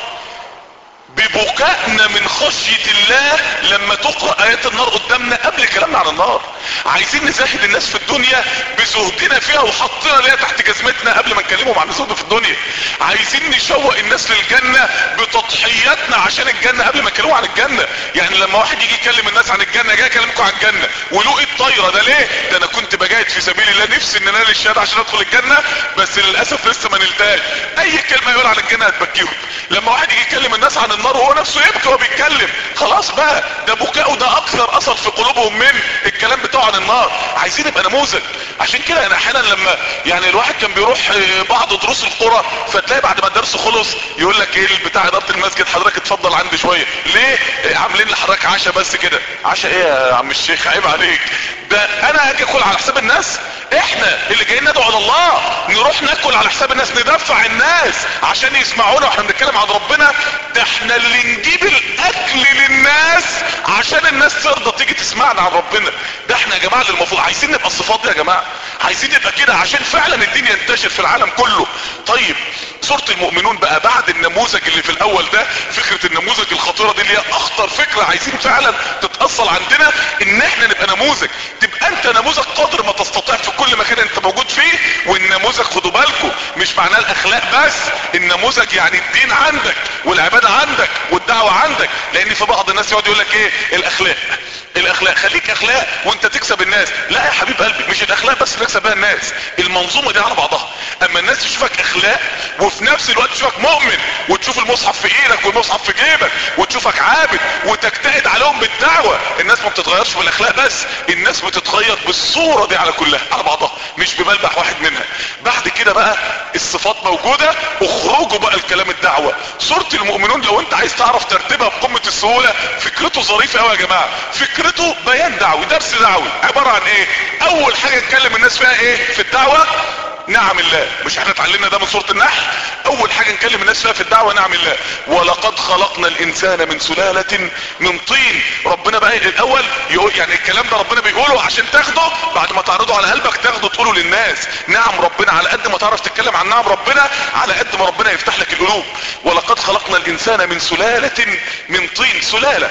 ببكائنا من خشية الله لما تقرأ ايات النار قدامنا قبل كلامنا عن النار عايزين نزهد الناس في الدنيا بزهدنا فيها وحطنا ليها تحت جزمتنا قبل ما نكلمهم عن الزهد في الدنيا عايزين نشوق الناس للجنة بتضحياتنا عشان الجنة قبل ما نكلمهم عن الجنة يعني لما واحد يجي يكلم الناس عن الجنة جاي اكلمكم عن الجنة ولو الطايرة ده ليه ده انا كنت بجاهد في سبيل الله نفسي ان انال الشهادة عشان ادخل الجنة بس للاسف لسه ما نلتهاش اي كلمة يقول عن الجنة هتبكيهم لما واحد يجي يكلم الناس عن النار وهو نفسه يبكي وهو بيتكلم خلاص بقى ده بكاؤه ده اكثر اثر في قلوبهم من الكلام بتاعه عن النار عايزين نبقى نموذج عشان كده انا احيانا لما يعني الواحد كان بيروح بعض دروس القرى فتلاقي بعد ما الدرس خلص يقول لك ايه بتاع اداره المسجد حضرتك اتفضل عندي شويه ليه عاملين لحضرتك عشاء بس كده عشاء ايه يا عم الشيخ عيب عليك ده انا هاجي اكل على حساب الناس احنا اللي جايين ندعو على الله نروح ناكل على حساب الناس ندفع الناس عشان يسمعونا واحنا بنتكلم عن ربنا ده احنا اللي نجيب الاكل للناس عشان الناس ترضى تيجي تسمعنا عن ربنا ده احنا يا جماعه اللي المفروض عايزين نبقى الصفات دي يا جماعه عايزين نبقى كده عشان فعلا الدين ينتشر في العالم كله طيب سورة المؤمنون بقى بعد النموذج اللي في الاول ده فكرة النموذج الخطيرة دي اللي هي اخطر فكرة عايزين فعلا تتأصل عندنا ان احنا نبقى نموذج تبقى انت نموذج قدر ما تستطيع في كل مكان انت موجود فيه والنموذج خدوا بالكم مش معناه الاخلاق بس النموذج يعني الدين عندك والعبادة عندك والدعوة عندك لان في بعض الناس يقعد يقول لك ايه الاخلاق الاخلاق خليك اخلاق وانت تكسب الناس لا يا حبيب قلبي مش الاخلاق بس تكسب بها الناس المنظومه دي على بعضها اما الناس تشوفك اخلاق وفي نفس الوقت تشوفك مؤمن وتشوف المصحف في ايدك والمصحف في جيبك وتشوفك عابد وتجتهد عليهم بالدعوه الناس ما بتتغيرش بالاخلاق بس الناس بتتغير بالصوره دي على كلها على بعضها مش بملمح واحد منها بعد كده بقى الصفات موجوده اخرجوا بقى الكلام الدعوه سوره المؤمنون لو انت عايز تعرف ترتيبها بقمه السهوله فكرته ظريفه قوي يا جماعه فكرته بيان دعوي درس دعوي عباره عن ايه اول حاجه اتكلم الناس فيها ايه في الدعوه نعم الله مش احنا اتعلمنا ده من سورة النحل اول حاجة نكلم الناس فيها في الدعوة نعم الله ولقد خلقنا الانسان من سلالة من طين ربنا بقى الاول يقول يعني الكلام ده ربنا بيقوله عشان تاخده بعد ما تعرضه على قلبك تاخده تقوله للناس نعم ربنا على قد ما تعرف تتكلم عن نعم ربنا على قد ما ربنا يفتح لك القلوب ولقد خلقنا الانسان من سلالة من طين سلالة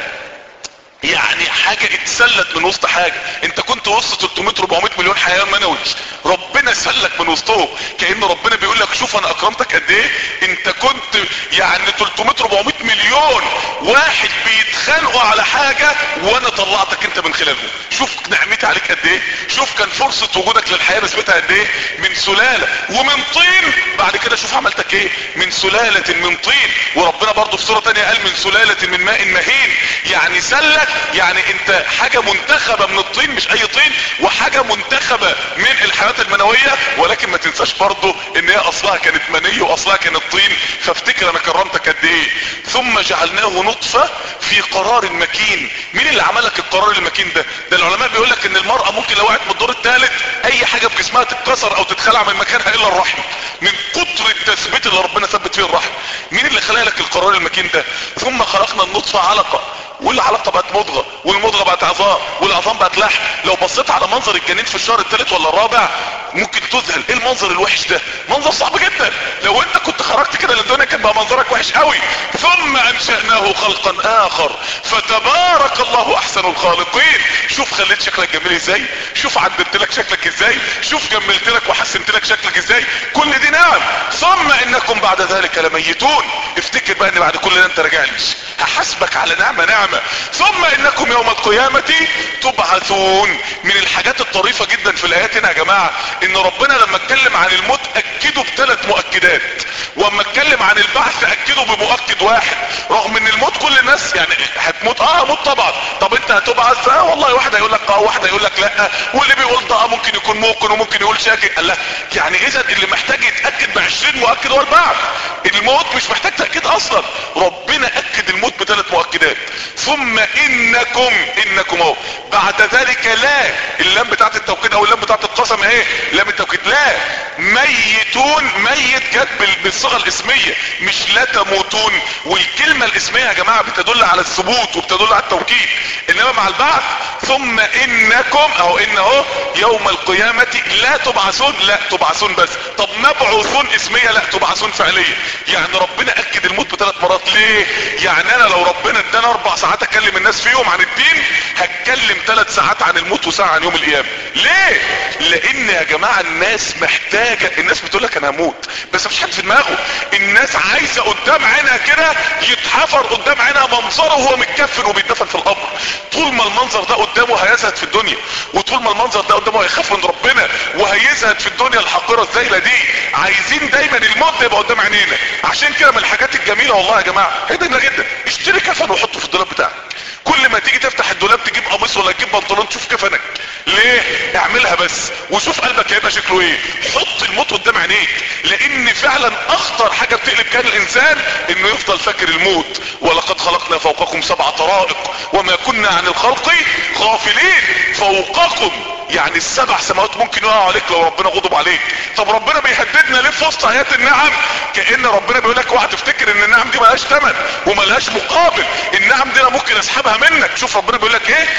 يعني حاجة اتسلت من وسط حاجة انت كنت وسط 300 400 مليون حيوان منوي ربنا سلك من وسطهم كأن ربنا بيقول لك شوف انا اكرمتك قد ايه انت كنت يعني 300 400 مليون واحد بيتخانقوا على حاجة وانا طلعتك انت من خلالهم شوف نعمتي عليك قد ايه شوف كان فرصة وجودك للحياة نسبتها قد ايه من سلالة ومن طين بعد كده شوف عملتك ايه من سلالة من طين وربنا برضو في سورة تانية قال من سلالة من ماء مهين يعني سلك يعني انت حاجة منتخبة من الطين مش اي طين وحاجة منتخبة من الحيوانات المنوية ولكن ما تنساش برضو ان هي اصلها كانت مني واصلها كانت طين فافتكر انا كرمتك قد ايه ثم جعلناه نطفة في قرار مكين مين اللي عمل لك القرار المكين ده ده العلماء بيقول لك ان المرأة ممكن لو وقعت من الدور الثالث اي حاجة في جسمها تتكسر او تتخلع من مكانها الا الرحم من كتر التثبيت اللي ربنا ثبت فيه الرحم مين اللي خلق لك القرار المكين ده ثم خلقنا النطفة علقة والعلاقه بقت مضغه والمضغه بقت عظام والعظام بقت لحم لو بصيت على منظر الجنين في الشهر الثالث ولا الرابع ممكن تذهل ايه المنظر الوحش ده منظر صعب جدا لو انت كنت خرجت كده للدنيا كان بقى منظرك وحش قوي ثم انشأناه خلقا اخر فتبارك الله احسن الخالقين شوف خليت شكلك جميل ازاي شوف عدلت لك شكلك ازاي شوف جملت لك وحسنت لك شكلك ازاي كل دي نعم ثم انكم بعد ذلك لميتون افتكر بقى ان بعد كل ده انت راجعليش هحاسبك على نعمه نعمه ثم انكم يوم القيامه تبعثون من الحاجات الطريفه جدا في الايات هنا يا جماعه ان ربنا لما اتكلم عن الموت اكده بثلاث مؤكدات واما اتكلم عن البعث اكده بمؤكد واحد رغم ان الموت كل الناس يعني هتموت اه هموت طبعا طب انت هتبعث اه والله واحد هيقول لك اه واحد هيقول لك لا واللي بيقول ده اه ممكن يكون ممكن وممكن يقول شاكك قال لا يعني اذا اللي محتاج يتاكد ب 20 مؤكد هو البعث الموت مش محتاج تاكيد اصلا ربنا اكد الموت بثلاث ثم انكم انكم اهو بعد ذلك لا اللام بتاعت التوكيد او اللام بتاعت القسم ايه لام التوكيد لا ميتون ميت جت بال- بالصيغه الاسميه مش لا تموتون والكلمه الاسميه يا جماعه بتدل على الثبوت وبتدل على التوكيد انما مع البعث ثم انكم او ان اهو يوم القيامه لا تبعثون لا تبعثون بس طب مبعوثون اسميه لا تبعثون فعليه يعني ربنا اكد الموت بثلاث مرات ليه يعني انا لو ربنا ادانا اربع ساعات اكلم الناس فيهم عن الدين هتكلم ثلاث ساعات عن الموت وساعه عن يوم القيامه ليه لان يا جماعه الناس محتاجه الناس بتقول لك انا هموت بس مفيش حد في دماغه الناس عايزه قدام عينها كده يتحفر قدام عينها منظره وهو متكفن وبيتدفن في القبر طول ما المنظر ده قدامه هيزهد في الدنيا وطول ما المنظر ده قدامه هيخاف من ربنا وهيزهد في الدنيا الحقيره الزايله دي عايزين دايما الموت ده يبقى قدام عينينا عشان كده من الحاجات الجميله والله يا جماعه هي جميله جدا اشتري كفن وحطه في الدولاب بتاعك كل ما تيجي تفتح الدولاب تجيب قميص ولا تجيب بنطلون تشوف كفنك ليه اعملها بس وشوف قلبك هيبقى شكله ايه حط الموت قدام عينيك لان فعلا اخطر حاجه بتقلب كان الانسان انه يفضل فاكر الموت ولقد خلقنا فوقكم سبع طرائق وما كنا عن الخلق غافلين فوقكم يعني السبع سماوات ممكن يقعوا عليك لو ربنا غضب عليك طب ربنا بيهددنا ليه في وسط ايات النعم كان ربنا بيقول لك اوعى تفتكر ان النعم دي ملهاش ثمن وملهاش مقابل النعم دي انا ممكن اسحبها منك شوف ربنا بيقول لك ايه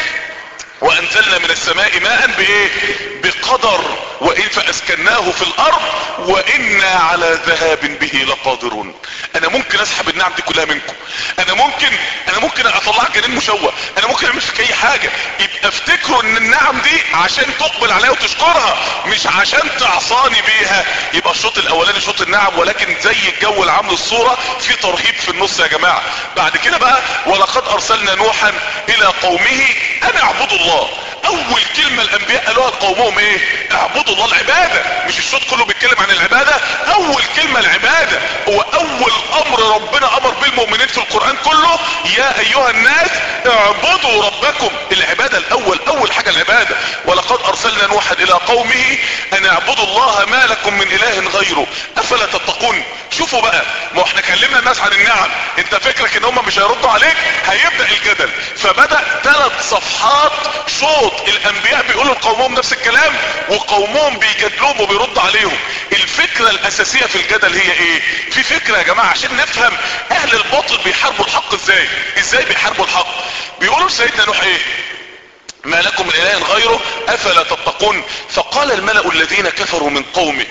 وانزلنا من السماء ماء بايه بقدر وان فاسكناه في الارض وانا على ذهاب به لقادرون انا ممكن اسحب النعم دي كلها منكم انا ممكن انا ممكن اطلعك جنين مشوه انا ممكن اعمل فيك اي حاجه يبقى افتكروا ان النعم دي عشان تقبل عليها وتشكرها مش عشان تعصاني بيها يبقى الشوط الاولاني شوط النعم ولكن زي الجو العام للصوره في ترهيب في النص يا جماعه بعد كده بقى ولقد ارسلنا نوحا الى قومه ان اعبدوا الله اول كلمة الانبياء قالوها لقومهم ايه اعبدوا الله العبادة مش الصوت كله بيتكلم عن العبادة اول كلمة العبادة هو اول امر ربنا امر به المؤمنين في القرآن كله يا ايها الناس اعبدوا ربكم العبادة الاول اول حاجة العبادة ولقد ارسلنا نوحا الى قومه ان اعبدوا الله ما لكم من اله غيره افلا تتقون شوفوا بقى ما احنا كلمنا الناس عن النعم انت فكرك ان هم مش هيردوا عليك هيبدأ الجدل فبدأ ثلاث صفحات شوط الانبياء بيقولوا لقومهم نفس الكلام وقومهم بيجادلوهم وبيرد عليهم الفكرة الاساسية في الجدل هي ايه في فكرة يا جماعة عشان نفهم اهل الباطل بيحاربوا الحق ازاي ازاي بيحاربوا الحق بيقولوا لسيدنا نوح ايه ما لكم من اله غيره افلا تتقون فقال الملأ الذين كفروا من قومه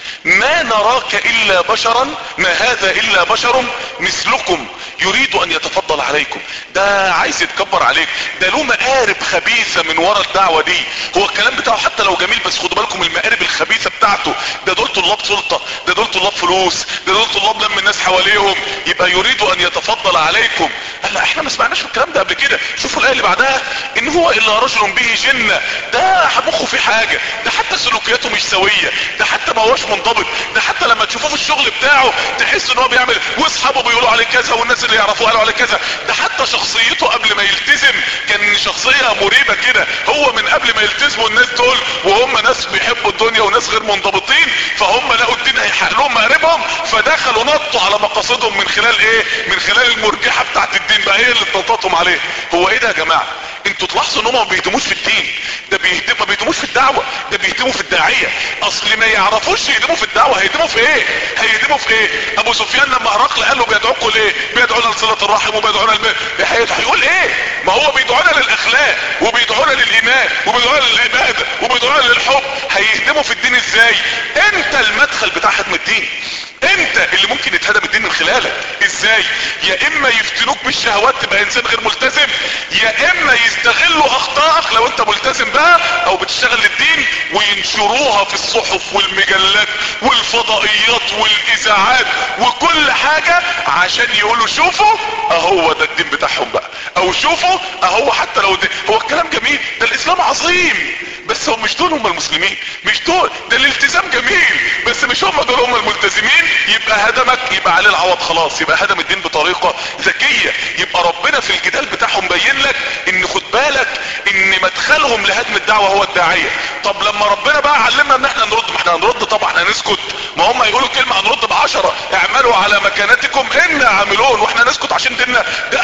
ما نراك الا بشرا ما هذا الا بشر مثلكم يريد ان يتفضل عليكم ده عايز يتكبر عليك ده له مقارب خبيثة من ورا الدعوة دي هو الكلام بتاعه حتى لو جميل بس خدوا بالكم المقارب الخبيثة بتاعته ده دول طلاب سلطة ده دول طلاب فلوس ده دول طلاب لم الناس حواليهم يبقى يريد ان يتفضل عليكم قال لا احنا ما سمعناش في الكلام ده قبل كده شوفوا الايه اللي بعدها ان هو الا رجل به جنة ده مخه في حاجة ده حتى سلوكياته مش سوية ده حتى ما هوش منضبط ده حتى لما تشوفوه في الشغل بتاعه تحس ان هو بيعمل واصحابه بيقولوا عليه كذا والناس اللي يعرفوه قالوا عليه كذا ده حتى شخصيته قبل ما يلتزم كان شخصية مريبة كده هو من قبل ما يلتزموا الناس دول وهم ناس بيحبوا الدنيا وناس غير منضبطين فهم لقوا الدين هيحقق لهم مقاربهم فدخلوا نطوا على مقاصدهم من خلال ايه من خلال المرجحة بتاعت الدين بقى هي اللي تنططهم عليه هو ايه ده يا جماعة انتوا تلاحظوا ان هم ما بيهدموش في الدين ده بيهدم ما بيهدموش في الدعوة ده بيهدموا في الداعية اصل ما يعرفوش يهدموا في الدعوة هيهدموا في ايه هيهدموا في ايه ابو سفيان لما هرقل قال له بيدعوكم ليه بيدعونا لصلة الرحم وبيدعونا الم... هيقول ايه ما هو بيدعونا للاخلاق وبيدعونا للايمان وبيدعونا للعبادة وبيدعونا للحب هيهدموا في الدين ازاي انت المدخل بتاع هدم الدين انت اللي ممكن يتهدم الدين من خلالك ازاي يا اما يفتنوك بالشهوات تبقى انسان غير ملتزم يا اما يستغلوا اخطائك لو انت ملتزم بقى او بتشتغل للدين وينشروها في الصحف والمجلات والفضائيات والاذاعات وكل حاجة عشان يقولوا شوفوا اهو ده الدين بتاعهم بقى او شوفوا اهو حتى لو ده هو الكلام جميل ده الاسلام عظيم بس هم مش دول هم المسلمين مش دول ده الالتزام جميل بس مش هم دول هم الملتزمين يبقى هدمك يبقى عليه العوض خلاص يبقى هدم الدين بطريقة ذكية يبقى ربنا في الجدال بتاعهم بين لك ان خد بالك ان مدخلهم لهدم الدعوة هو الداعية طب لما ربنا بقى علمنا ان احنا نرد ما احنا هنرد طبعا هنسكت ما هم يقولوا كلمة هنرد بعشرة اعملوا على مكانتكم انا عاملون واحنا نسكت عشان ديننا ده اغلى حاجة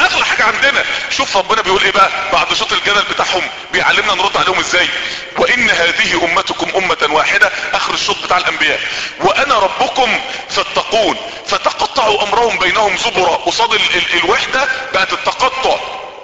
حاجة عندنا شوف ربنا بيقول ايه بقى بعد شوط الجدل بتاعهم بيعلمنا نرد عليهم ازاي وان هذه امتكم امة واحدة اخر الشوط بتاع الانبياء وانا ربكم فاتقون فتقطعوا امرهم بينهم زبرا قصاد ال ال الوحدة بقت التقطع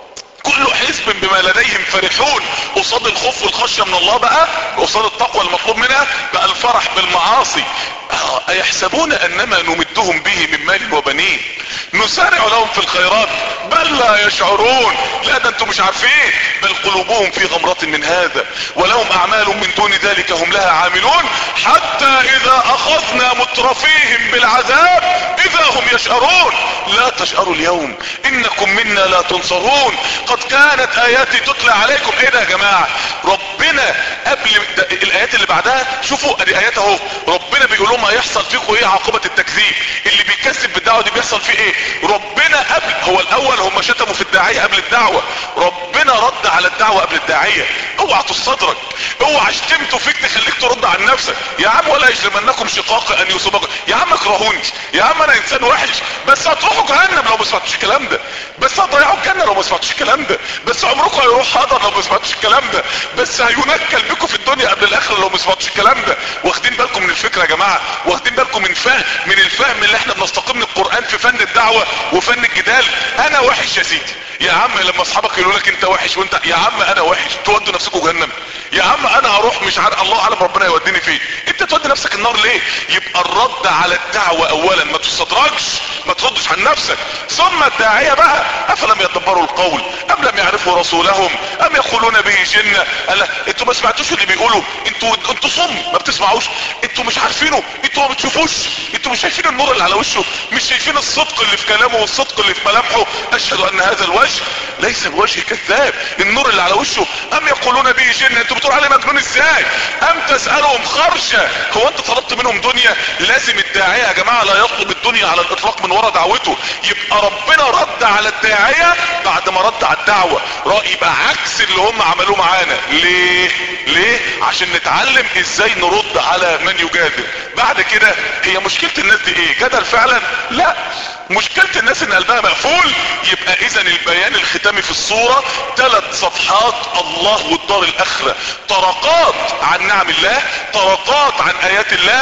كل حزب بما لديهم فرحون قصاد الخوف والخشية من الله بقى قصاد التقوى المطلوب منها بقى الفرح بالمعاصي آه، ايحسبون انما نمدهم به من مال وبنين نسارع لهم في الخيرات بل لا يشعرون لا ده انتم مش عارفين بل قلوبهم في غمرة من هذا ولهم اعمال من دون ذلك هم لها عاملون حتى اذا اخذنا مترفيهم بالعذاب اذا هم يشعرون لا تشعروا اليوم انكم منا لا تنصرون قد كانت اياتي تتلى عليكم ايه ده يا جماعة ربنا قبل ده الايات اللي بعدها شوفوا ادي ايات اهو ربنا بيقول لهم هيحصل فيكم ايه عاقبة التكذيب اللي بيكذب بالدعوة دي بيحصل فيه ايه ربنا قبل هو الاول هم شتموا في الداعية قبل الدعوة ربنا رد على الدعوة قبل الداعية اوعى تصدرك اوعى شتمته فيك تخليك ترد عن نفسك يا عم ولا يجرمنكم شقاق ان يصيبكم يا عم اكرهوني يا عم انا انسان وحش بس هتروحوا جهنم لو ما سمعتوش الكلام ده بس هتضيعوا الجنة لو ما سمعتوش الكلام ده بس عمركم هيروح هدر لو ما سمعتوش الكلام ده بس هينكل بكم في الدنيا قبل الاخره لو ما سمعتوش الكلام ده واخدين بالكم من الفكره يا جماعه واخدين بالكم من فهم من الفهم اللي احنا بنستقيم من القران في فن الدعوه وفن الجدال انا وحش يا سيدي يا عم لما اصحابك يقولوا لك انت وحش وانت يا عم انا وحش تودوا نفسكم جهنم يا عم انا هروح مش عارف الله اعلم ربنا يوديني فين انت تودي نفسك النار ليه يبقى الرد على الدعوه اولا ما تستدرجش ما تردش عن نفسك ثم الداعيه بقى افلم يدبروا القول ام لم يعرفوا رسولهم ام يقولون به جنه قال انتوا ما سمعتوش اللي بيقولوا انتوا انتوا صم ما بتسمعوش انتوا مش عارفينه انتوا ما بتشوفوش انتوا مش شايفين النور اللي على وشه مش شايفين الصدق اللي في كلامه والصدق اللي في ملامحه اشهد ان هذا الوجه ليس بوجه كذاب النور اللي على وشه ام يقولون به جنه انتوا بتقولوا عليه مجنون ازاي ام تسالهم خرجه هو انت طلبت منهم دنيا لازم الداعيه يا جماعه لا يطلب الدنيا على الاطلاق من ورا دعوته يبقى ربنا رد على الداعيه بعد ما رد على الدعوه رأي يبقى عكس اللي هم عملوه معانا ليه ليه عشان نتعلم ازاي نرد على من يجادل بعد كده هي مشكلة الناس دي ايه جدل فعلا لا مشكلة الناس ان قلبها مقفول يبقى اذا البيان الختامي في الصورة ثلاث صفحات الله والدار الاخرة طرقات عن نعم الله طرقات عن ايات الله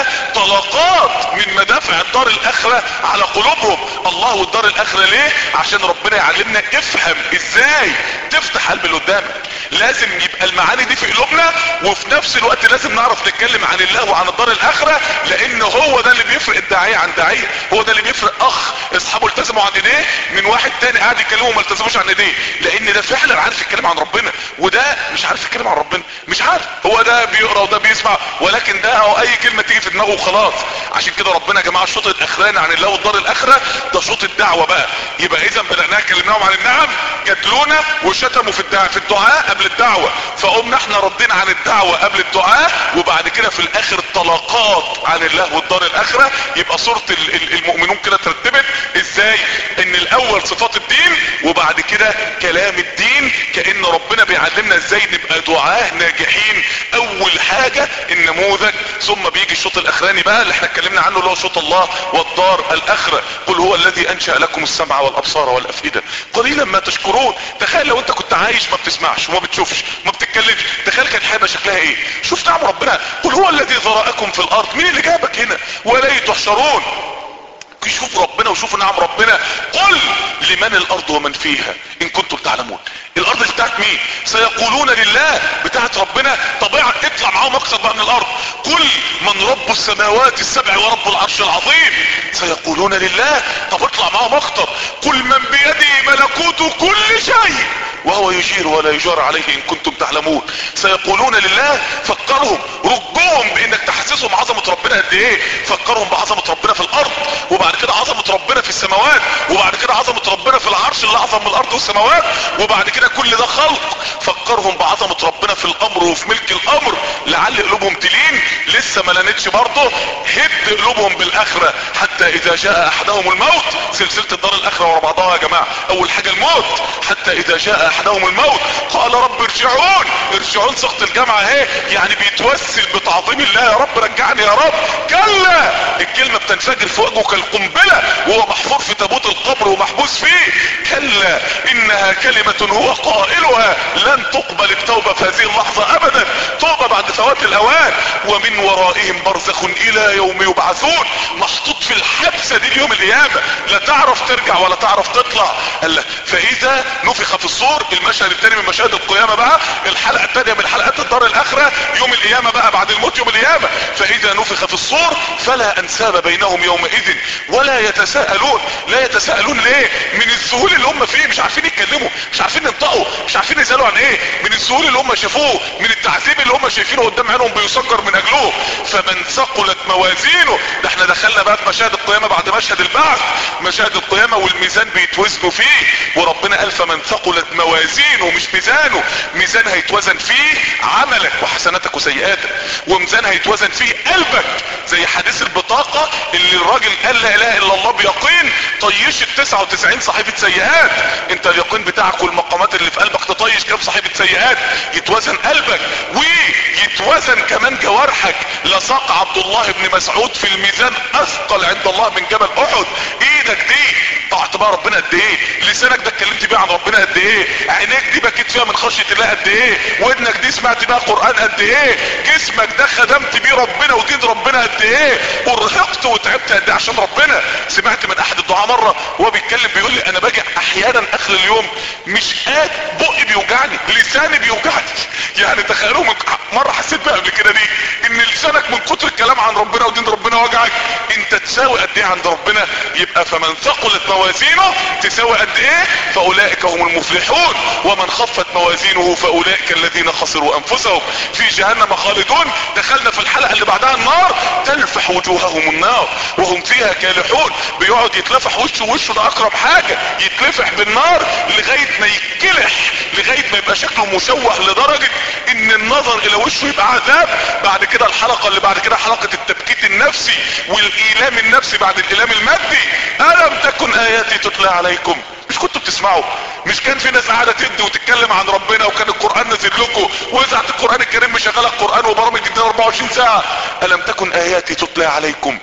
طلقات من مدافع الدار الاخرة على قلوبهم الله والدار الاخرة ليه عشان ربنا يعلمنا افهم ازاي تفتح قلب اللي قدامك لازم يبقى المعاني دي في قلوبنا وفي نفس الوقت لازم نعرف نتكلم عن الله وعن الدار الاخرة لان هو ده اللي بيفرق الداعية عن داعية هو ده اللي بيفرق اخ اصحابه التزموا عن ايديه من واحد تاني قاعد يكلمه ما التزموش عن ايديه لان ده فعلا عارف يتكلم عن ربنا وده مش عارف يتكلم عن ربنا مش عارف هو ده بيقرا وده بيسمع ولكن ده او اي كلمه تيجي في دماغه وخلاص عشان كده ربنا يا جماعه الشوط الاخراني عن الله والدار الاخره ده شوط الدعوه بقى يبقى اذا بدأناها كلمناهم عن النعم جدلونا وشتموا في الدعاء في الدعاء قبل الدعوة فقمنا احنا ردينا عن الدعوة قبل الدعاء وبعد كده في الاخر طلقات عن الله والدار الاخرة يبقى صورة ال- ال- المؤمنون كده ترتبت ازاي ان الاول صفات الدين وبعد كده كلام الدين كأن ربنا بيعلمنا ازاي نبقى دعاه ناجحين اول حاجة النموذج ثم بيجي الشوط الاخراني بقى اللي احنا اتكلمنا عنه اللي هو شوط الله والدار الاخرة قل هو الذي انشأ لكم السمع والابصار والافئدة قليلا ما تشكرون تخيل لو انت كنت عايش ما بتسمعش وما بتشوفش ما بتتكلمش تخيل كانت حيبة شكلها ايه شوف نعم ربنا قل هو الذي ذرأكم في الارض مين اللي جابك هنا ولا تحشرون شوف ربنا وشوف نعم ربنا قل لمن الارض ومن فيها ان كنتم تعلمون الارض دي بتاعت مين سيقولون لله بتاعت ربنا طبيعة اطلع معاهم اكثر بقى من الارض قل من رب السماوات السبع ورب العرش العظيم سيقولون لله طب اطلع معاهم اكتر قل من بيده ملكوت كل شيء وهو يجير ولا يجار عليه ان كنتم تعلمون سيقولون لله فكرهم رجهم بانك تحسسهم عظمة ربنا قد ايه فكرهم بعظمة ربنا في الارض وبعد كده عظمة ربنا في السماوات وبعد كده عظمة ربنا في العرش اللي اعظم من الارض والسماوات وبعد كده كل ده خلق فكرهم بعظمة ربنا في الامر وفي ملك الامر لعل قلوبهم تلين لسه ما لانتش برضه هد قلوبهم بالاخرة حتى اذا جاء احدهم الموت سلسلة الدار الاخرة ورا بعضها يا جماعة اول حاجة الموت حتى اذا جاء احدهم الموت قال رب ارجعون ارجعون سقط الجامعة اهي يعني بيتوسل بتعظيم الله يا رب رجعني يا رب كلا الكلمة بتنفجر في وجهه كالقنبلة وهو محفور في تابوت القبر ومحبوس فيه كلا انها كلمة هو قائلها لن تقبل التوبة في هذه اللحظة ابدا توبة بعد فوات الاوان ومن ورائهم برزخ الى يوم يبعثون محطوط في الحبسة دي اليوم القيامة لا تعرف ترجع ولا تعرف تطلع قال فاذا نفخ في الصور المشهد الثاني من مشاهد القيامة بقى الحلقة الثانية من حلقات الدار الاخرة يوم القيامة بقى بعد الموت يوم القيامة فاذا نفخ في الصور فلا انساب بينهم يومئذ ولا يتساءلون لا يتساءلون ليه من الذهول اللي هم فيه مش عارفين يتكلموا مش عارفين ينطقوا مش عارفين يسالوا عن ايه من الذهول اللي هم شافوه من التعذيب اللي هم شايفينه قدام عينهم بيسجر من اجله فمن ثقلت موازينه ده احنا دخلنا بقى في مشاهد القيامة بعد مشهد البعث مشاهد القيامة والميزان بيتوزنوا فيه وربنا قال فمن ثقلت موازينه مش ميزانه ميزان هيتوزن فيه عملك وحسناتك وسيئاتك وميزان هيتوزن فيه قلبك زي حديث البطاقة اللي الراجل قال لا اله الا الله بيقين طيشت 99 صحيفة سيئات انت اليقين بتاعك والمقامات اللي في قلبك تطيش كام صحيفة سيئات يتوزن قلبك ويتوزن كمان جوارحك لساق عبد الله بن مسعود في الميزان اثقل عند الله من جبل احد ايدك دي طاعت بقى ربنا قد ايه لسانك ده اتكلمت بيه عن ربنا قد ايه عينيك دي بكيت فيها من خشية الله قد ايه ودنك دي سمعت بيها قرآن قد ايه جسمك ده خدمت بيه ربنا ودين ربنا قد ايه ارهقت وتعبت قد ايه عشان ربنا سمعت من احد الدعاء مرة وهو بيتكلم بيقول لي انا باجي احيانا اخر اليوم مش قاد بقي بيوجعني لساني بيوجعني يعني تخيلوا من مرة حسيت بقى قبل كده دي ان لسانك من كتر الكلام عن ربنا ودين ربنا وجعك انت تساوي قد ايه عند ربنا يبقى فمن ثقلت موازينه تساوي قد ايه فاولئك هم المفلحون ومن خفت موازينه فاولئك الذين خسروا انفسهم في جهنم خالدون دخلنا في الحلقة اللي بعدها النار تلفح وجوههم النار وهم فيها كالحون بيقعد يتلفح وشه وشه ده اقرب حاجة يتلفح بالنار لغاية ما يتكلح لغاية ما يبقى شكله مشوه لدرجة ان النظر الى وشه يبقى عذاب بعد كده الحلقة اللي بعد كده حلقة التبكيت النفسي والايلام النفسي بعد الايلام المادي الم تكن اياتي تتلى عليكم مش كنتوا بتسمعوا مش كان في ناس قاعده تدي وتتكلم عن ربنا وكان القران نازل لكم واذاعه القران الكريم مشغله القران وبرامج جديده 24 ساعه الم تكن اياتي تتلى عليكم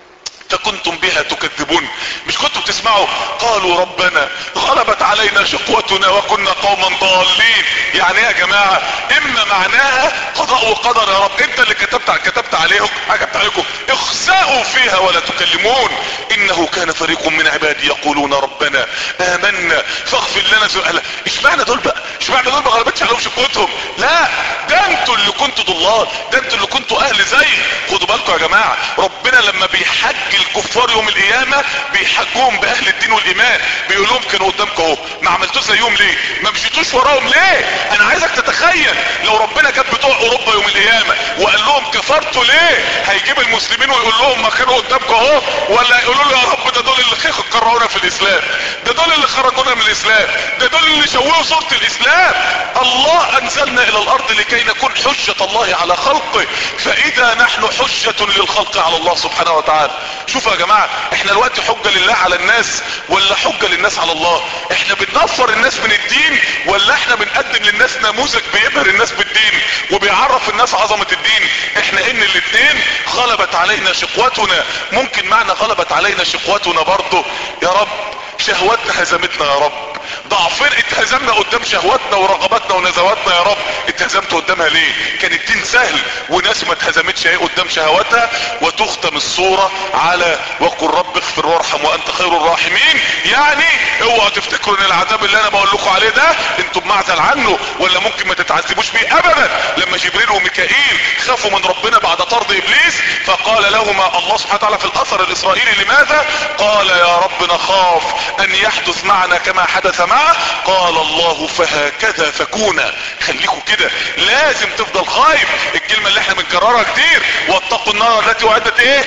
فكنتم بها تكذبون مش كنتم بتسمعوا قالوا ربنا غلبت علينا شقوتنا وكنا قوما ضالين يعني ايه يا جماعة اما معناها قضاء وقدر يا رب انت اللي كتبت كتبت عليهم كتبت عليكم اخسأوا فيها ولا تكلمون انه كان فريق من عبادي يقولون ربنا امنا فاغفر لنا ذنوبنا اشمعنى دول بقى اشمعنى دول ما غلبتش عليهم شقوتهم لا ده انتوا اللي كنتوا ضلال ده انتوا اللي كنتوا اهل زي خدوا بالكم يا جماعة ربنا لما بيحج الكفار يوم القيامة بيحجوهم باهل الدين والايمان بيقول لهم كانوا قدامكم اهو ما عملتوش زيهم ليه ما مشيتوش وراهم ليه انا عايزك تتخيل لو ربنا جاب بتوع اوروبا يوم القيامة وقال لهم كفرتوا ليه هيجيب المسلمين ويقول لهم ما كانوا قدامكم اهو ولا يقولوا له يا رب ده دول اللي كرهونا في الاسلام ده دول اللي خرجونا من الاسلام ده دول اللي شوهوا صورة الاسلام الله انزلنا الى الارض لكي نكون حجة الله على خلقه فاذا نحن حجة للخلق على الله سبحانه وتعالى شوفوا يا جماعة احنا الوقت حجة لله على الناس ولا حجة للناس على الله احنا بننفر الناس من الدين ولا احنا بنقدم للناس نموذج بيبهر الناس بالدين وبيعرف الناس عظمة الدين احنا ان الاتنين غلبت علينا شقوتنا ممكن معنى غلبت علينا شقوتنا برضه يا رب شهواتنا هزمتنا يا رب ضعفين اتهزمنا قدام شهواتنا ورغباتنا ونزواتنا يا رب اتهزمت قدامها ليه كان الدين سهل وناس ما اتهزمتش اهي قدام شهواتها وتختم الصورة على وقل رب اغفر وارحم وانت خير الراحمين يعني اوعوا تفتكروا ان العذاب اللي انا بقول لكم عليه ده انتوا بمعزل عنه ولا ممكن ما تتعذبوش بيه ابدا لما جبريل وميكائيل خافوا من ربنا بعد طرد ابليس فقال لهما الله سبحانه وتعالى في الاثر الاسرائيلي لماذا قال يا رب نخاف ان يحدث معنا كما حدث معه قال الله فهكذا فكونا خليكوا كده لازم تفضل خايف الكلمة اللي احنا بنكررها كتير واتقوا النار التي وعدت ايه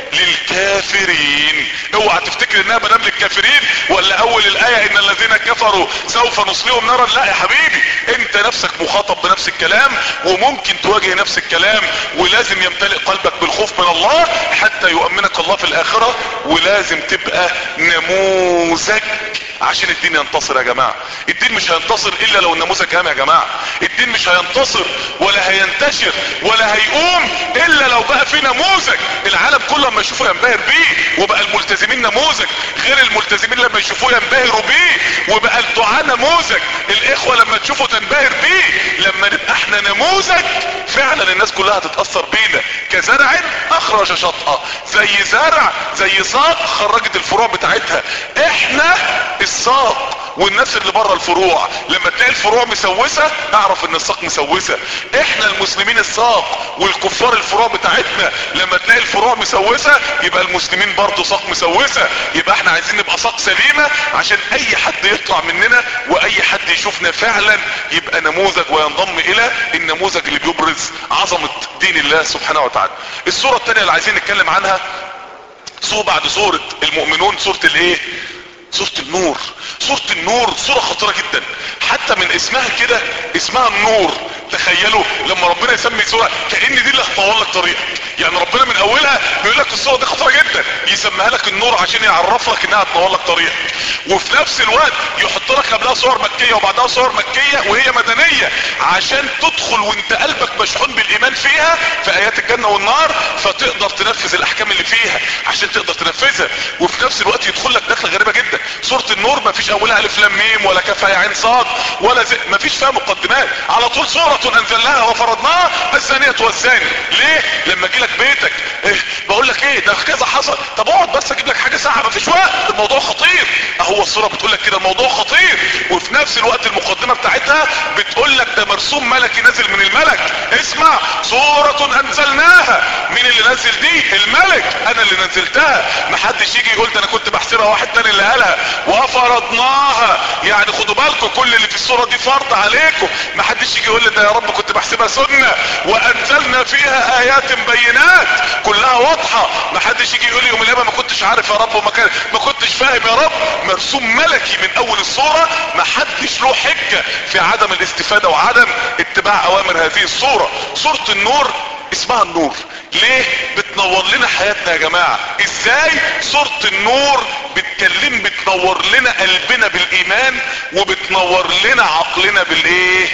للكافرين اوعى تفتكر انها مدام للكافرين ولا اول الاية ان الذين كفروا سوف نصليهم نارا لا يا حبيبي انت نفسك مخاطب بنفس الكلام وممكن تواجه نفس الكلام ولازم يمتلئ قلبك بالخوف من الله حتى يؤمنك الله في الاخرة ولازم تبقى نموذج عشان الدين ينتصر يا جماعة الدين مش هينتصر الا لو النموذج قام يا جماعة الدين مش هينتصر ولا هينتشر ولا هيقوم الا لو بقى في نموذج العالم كله لما يشوفه ينبهر بيه وبقى الملتزمين نموذج غير الملتزمين لما يشوفوه ينبهروا بيه وبقى الدعاء نموذج الاخوة لما تشوفوا تنبهر بيه لما نبقى احنا نموذج فعلا الناس كلها هتتأثر بينا كزرع اخرج شطأة زي زرع زي ساق خرجت الفروع بتاعتها احنا الساق والناس اللي بره الفروع لما تلاقي الفروع مسوسة اعرف ان الساق مسوسة احنا المسلمين الساق والكفار الفروع بتاعتنا لما تلاقي الفروع مسوسة يبقى المسلمين برضه ساق مسوسة يبقى احنا عايزين نبقى ساق سليمة عشان اي حد يطلع مننا واي حد يشوفنا فعلا يبقى نموذج وينضم الى النموذج اللي بيبرز عظمة دين الله سبحانه وتعالى الصورة التانية اللي عايزين نتكلم عنها صورة بعد صورة المؤمنون صورة الايه صورة النور صورة النور صورة خطيرة جدا حتى من اسمها كده اسمها النور تخيلوا لما ربنا يسمي سورة كأن دي اللي هتنور لك طريقك يعني ربنا من اولها بيقول لك الصورة دي خطيرة جدا يسميها لك النور عشان يعرف لك انها هتنور لك طريقك وفي نفس الوقت يحط لك قبلها صور مكية وبعدها صور مكية وهي مدنية عشان تدخل وانت قلبك مشحون بالايمان فيها في ايات الجنة والنار فتقدر تنفذ الاحكام اللي فيها عشان تقدر تنفذها وفي نفس الوقت يدخل لك دخلة غريبة جدا سورة النور ما فيش اولها الف لام ميم ولا كاف يا عين صاد ولا زي ما فيش فيها مقدمات على طول سورة انزلناها وفرضناها الزانية والزاني ليه لما اجي لك بيتك إيه بقول لك ايه ده كذا حصل طب اقعد بس اجيب لك حاجة ساعة ما فيش وقت الموضوع خطير اهو الصورة بتقول لك كده الموضوع خطير وفي نفس الوقت المقدمة بتاعتها بتقول لك ده مرسوم ملكي نازل من الملك اسمع سورة انزلناها مين اللي نزل دي الملك انا اللي نزلتها محدش يجي يقول ده انا كنت بحسبها واحد تاني اللي قالها وفرضناها يعني خدوا بالكم كل اللي في الصورة دي فرض عليكم محدش يجي يقول لي ده يا رب كنت بحسبها سنة وانزلنا فيها ايات بينات كلها واضحة محدش يجي يقول لي يوم القيامة ما كنتش عارف يا رب وما كان ما كنتش فاهم يا رب مرسوم ملكي من اول الصورة محدش له حجة في عدم الاستفادة وعدم اتباع اوامر هذه الصورة صورة النور اسمها النور ليه بتنور لنا حياتنا يا جماعة ازاي صورة النور بتكلم بتنور لنا قلبنا بالايمان وبتنور لنا عقلنا بالايه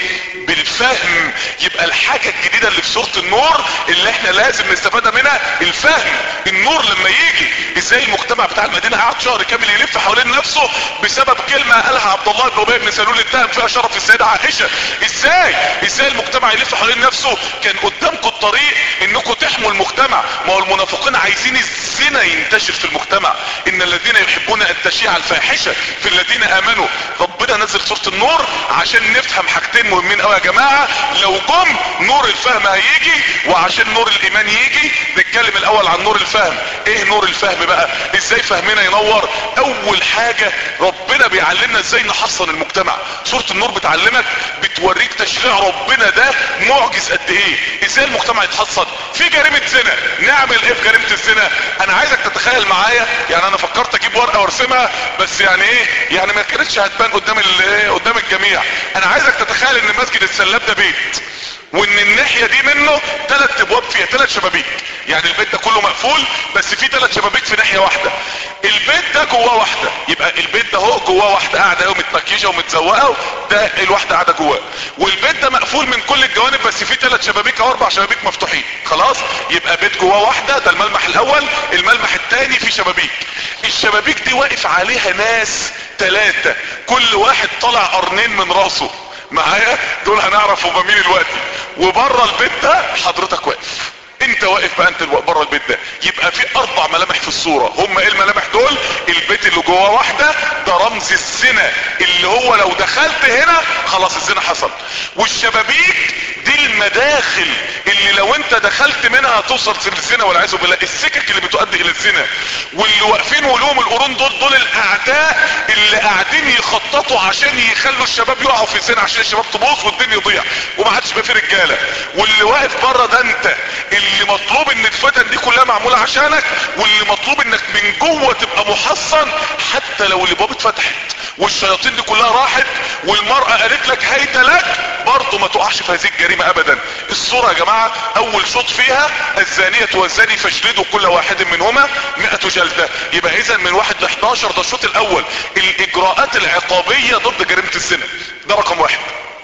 بالفهم يبقى الحاجة الجديدة اللي في صورة النور اللي احنا لازم نستفاد منها الفهم النور لما يجي ازاي المجتمع بتاع المدينة قعد شهر كامل يلف حوالين نفسه بسبب كلمة قالها عبد الله بن ابي بن سلول اتهم فيها شرف السيدة عائشة ازاي ازاي المجتمع يلف حوالين نفسه كان قدامكم الطريق انكم تحموا المجتمع ما هو المنافقين عايزين الزنا ينتشر في المجتمع ان الذين يحبون ان تشيع الفاحشة في الذين امنوا ربنا نزل سورة النور عشان نفهم حاجتين مهمين قوي يا جماعة لو جم نور الفهم هيجي وعشان نور الايمان يجي نتكلم الاول عن نور الفهم ايه نور الفهم بقى ازاي فهمنا ينور اول حاجة ربنا بيعلمنا ازاي نحصن المجتمع سورة النور بتعلمك بتوريك تشريع ربنا ده معجز قد ايه ازاي المجتمع يتحصن في جريمة زنا نعمل ايه في جريمة الزنا انا عايزك تتخيل معايا يعني انا فكرت اجيب ورقة وارسمها بس يعني ايه يعني ما كانتش هتبان قدام قدام الجميع انا عايزك تتخيل ان مسجد السلاب ده بيت وان الناحية دي منه ثلاث ابواب فيها ثلاث شبابيك يعني البيت ده كله مقفول بس فيه ثلاث شبابيك في ناحية واحدة البيت ده جواه واحدة يبقى البيت ده اهو جواه واحدة قاعدة اهو متمكيشة ومتزوقة ده الواحدة قاعدة جواه والبيت ده مقفول من كل الجوانب بس فيه ثلاث شبابيك او اربع شبابيك مفتوحين خلاص يبقى بيت جواه واحدة ده الملمح الاول الملمح الثاني فيه شبابيك الشبابيك دي واقف عليها ناس ثلاثة كل واحد طلع قرنين من راسه معايا دول هنعرف هما مين الوقت وبره البيت ده حضرتك واقف انت واقف بقى انت بره البيت ده يبقى في اربع ملامح في الصورة هم ايه الملامح دول البيت اللي جواه واحدة ده رمز الزنا اللي هو لو دخلت هنا خلاص الزنا حصل والشبابيك دي المداخل اللي لو انت دخلت منها هتوصل للزنا والعياذ بالله السكك اللي بتؤدي الى الزنا واللي واقفين ولهم القرون دول دول الاعداء اللي قاعدين يخططوا عشان يخلوا الشباب يقعوا في الزنا عشان الشباب تبوظ والدنيا يضيع وما عادش يبقى في رجاله واللي واقف بره ده انت اللي مطلوب ان الفتن دي كلها معموله عشانك واللي مطلوب انك من جوه تبقى محصن حتى لو الابواب اتفتحت والشياطين دي كلها راحت والمرأة قالت لك هيت لك برضه ما تقعش في هذه الجريمة ابدا الصورة يا جماعة اول شوط فيها الزانية والزاني فاجلدوا كل واحد منهما 100 جلدة يبقى اذا من واحد ل 11 ده الشوط الاول الاجراءات العقابية ضد جريمة الزنا ده رقم واحد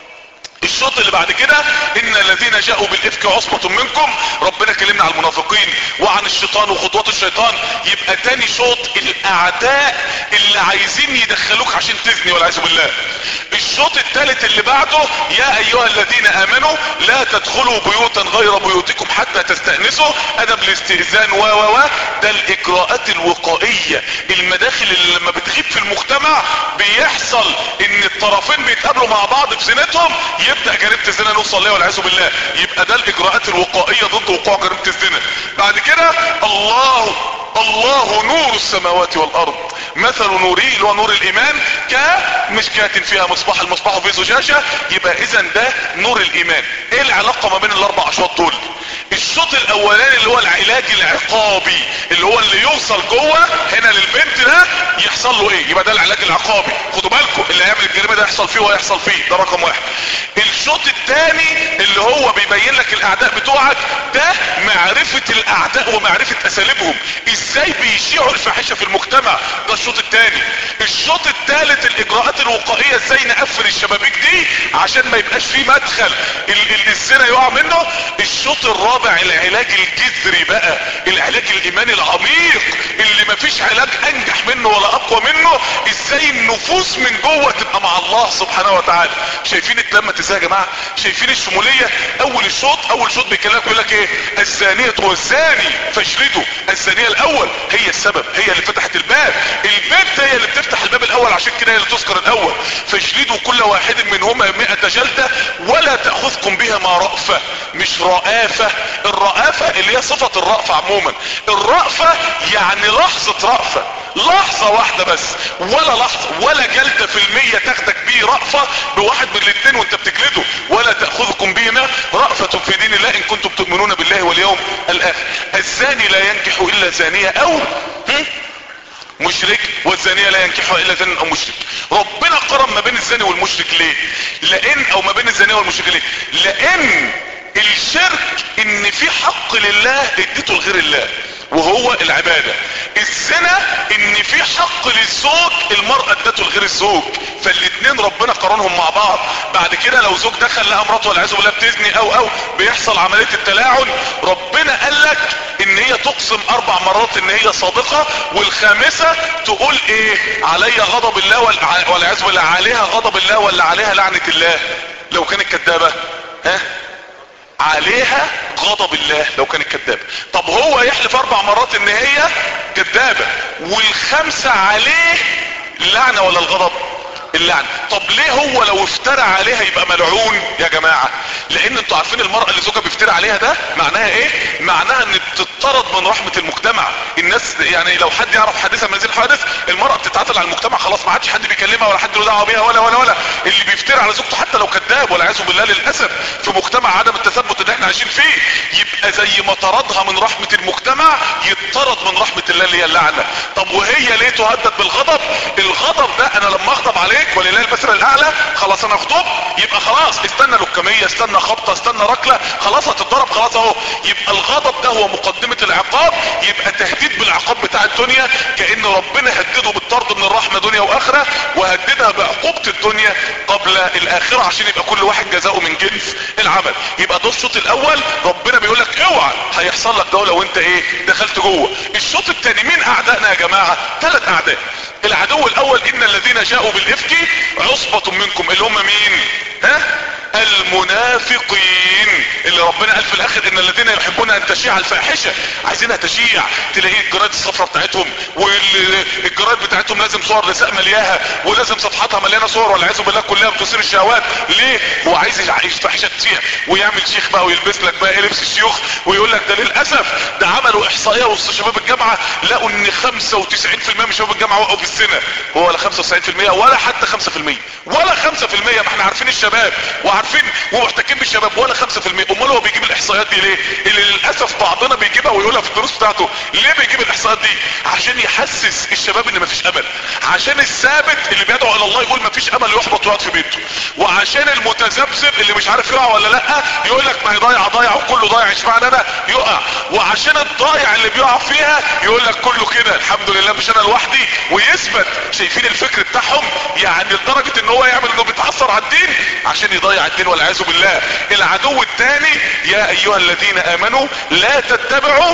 الشوط اللي بعد كده ان الذين جاءوا بالافك عصبة منكم ربنا كلمنا على المنافقين وعن الشيطان وخطوات الشيطان يبقى تاني شوط الاعداء اللي عايزين يدخلوك عشان تزني والعياذ بالله الشوط الثالث اللي بعده يا ايها الذين امنوا لا تدخلوا بيوتا غير بيوتكم حتى تستأنسوا ادب الاستئذان و و و ده الاجراءات الوقائية المداخل اللي لما بتغيب في المجتمع بيحصل ان الطرفين بيتقابلوا مع بعض في زينتهم يبدأ جريمة الزنا نوصل ليها والعياذ بالله يبقى ده الاجراءات الوقائية ضد وقوع جريمة الزنا بعد كده الله الله نور السماوات والارض مثل نوره اللي هو نور الايمان كمشكاة فيها مصباح المصباح في زجاجة يبقى اذا ده نور الايمان ايه العلاقة ما بين الاربع اشواط دول الشوط الاولاني اللي هو العلاج العقابي اللي هو اللي يوصل جوه هنا للبنت ده يحصل له ايه يبقى ده العلاج العقابي خدوا بالكم اللي هيعمل الجريمه ده يحصل فيه وهيحصل فيه ده رقم واحد الشوط الثاني اللي هو بيبين لك الاعداء بتوعك ده معرفة الاعداء ومعرفة اساليبهم ازاي بيشيعوا الفاحشة في المجتمع ده الشوط الثاني الشوط الثالث الاجراءات الوقائية ازاي نقفل الشبابيك دي عشان ما يبقاش فيه مدخل ال- ال- الزنا يقع منه الشوط الرابع العلاج الجذري بقى العلاج الايماني العميق اللي مفيش علاج انجح منه ولا اقوى منه ازاي النفوس من جوه تبقى مع الله سبحانه وتعالى شايفين التامة ازاي يا جماعة شايفين الشمولية اول الشوط اول شوط بيكلمك يقول لك ايه الزانية والزاني فاجلدوا الزانية الاول هي السبب هي اللي فتحت الباب البنت هي اللي بتفتح الباب الاول عشان كده هي اللي تذكر الاول فاجلدوا كل واحد منهما مئة جلدة ولا تأخذكم بهما رأفة مش رأفة الرأفة اللي هي صفة الرأفة عموما الرأفة يعني لحظة رأفة لحظة واحدة بس ولا لحظة ولا جلدة في المية تاخدك بيه رأفة بواحد من الاتنين وانت بتجلده ولا تأخذكم بهما رأفة في دين الله ان كنتم تؤمنون بالله واليوم الاخر الزاني لا ينكح الا زانية او هم؟ مشرك والزانية لا ينكحها الا زان او مشرك ربنا قرن ما بين الزاني والمشرك ليه لان او ما بين الزانية والمشرك ليه لان الشرك ان في حق لله اديته لغير الله وهو العبادة الزنا ان في حق للزوج المرأة ادته لغير الزوج فالاتنين ربنا قرنهم مع بعض بعد كده لو زوج دخل لقى مراته والعياذ بالله بتزني او او بيحصل عملية التلاعن ربنا قال لك ان هي تقسم اربع مرات ان هي صادقة والخامسة تقول ايه علي غضب الله والع- والعياذ بالله عليها غضب الله ولا عليها لعنة الله لو كانت كدابة ها عليها غضب الله لو كانت كذابة طب هو يحلف اربع مرات ان هي كذابة والخمسة عليه اللعنة ولا الغضب اللعنة طب ليه هو لو افترى عليها يبقى ملعون يا جماعة لان انتوا عارفين المرأة اللي زوجها بيفترى عليها ده معناها ايه معناها ان بتطرد من رحمة المجتمع الناس يعني لو حد يعرف حادثة من هذه الحوادث المرأة بتتعطل على المجتمع خلاص ما عادش حد بيكلمها ولا حد له دعوه بيها ولا ولا ولا اللي بيفترى على زوجته حتى لو كذاب والعياذ بالله للاسف في مجتمع عدم التثبت اللي احنا عايشين فيه يبقى زي ما طردها من رحمة المجتمع يطرد من رحمة الله اللي هي اللعنة طب وهي ليه تهدد بالغضب الغضب ده انا لما اغضب عليك ولله المثل الاعلى خلاص انا اغضب يبقى خلاص استنى لكمية استنى خبطة استنى ركلة خلاص هتتضرب خلاص اهو يبقى الغضب ده هو مقدمة العقاب يبقى تهديد بالعقاب بتاع الدنيا كأن ربنا هدده بالطرد من الرحمة دنيا واخرة وهددها بعقوبة الدنيا قبل الاخرة عشان يبقى كل واحد جزاؤه من جنس العمل يبقى ده الشوط الاول ربنا بيقول لك اوعى هيحصل لك ده لو انت ايه دخلت جوه الشوط الثاني مين اعدائنا يا جماعة ثلاث اعداء العدو الاول ان الذين جاءوا بالافك عصبة منكم اللي هم مين ها المنافقين اللي ربنا قال في الاخر ان الذين يحبون ان تشيع الفاحشة عايزينها تشيع تلاقي الجرايد الصفراء بتاعتهم والجرايد بتاعتهم لازم صور نساء ملياها ولازم صفحاتها مليانه صور والعياذ بالله كلها بتثير الشهوات ليه هو عايز يعيش فاحشه تشيع ويعمل شيخ بقى ويلبس لك بقى إيه لبس الشيوخ ويقول لك ده للاسف ده عملوا احصائيه وسط شباب الجامعه لقوا ان 95% من شباب الجامعه وقعوا في الزنا هو ولا 95% ولا حتى 5% ولا 5% ما احنا عارفين الشباب وعارفين وعارفين ومحتكين بالشباب ولا 5% امال هو بيجيب الاحصائيات دي ليه اللي للاسف بعضنا بيجيبها ويقولها في الدروس بتاعته ليه بيجيب الاحصائيات دي عشان يحسس الشباب ان مفيش امل عشان الثابت اللي بيدعو الى الله يقول مفيش امل يحبط ويقعد في بيته وعشان المتذبذب اللي مش عارف يقع ولا لا يقول لك ما هي ضايع ضايع وكله ضايع اشمعنى انا يقع وعشان الضايع اللي بيقع فيها يقول لك كله كده الحمد لله مش انا لوحدي ويثبت شايفين الفكر بتاعهم يعني لدرجه ان هو يعمل انه بيتعثر على الدين عشان يضيع الدين والعياذ بالله العدو الثاني يا ايها الذين امنوا لا تتبعوا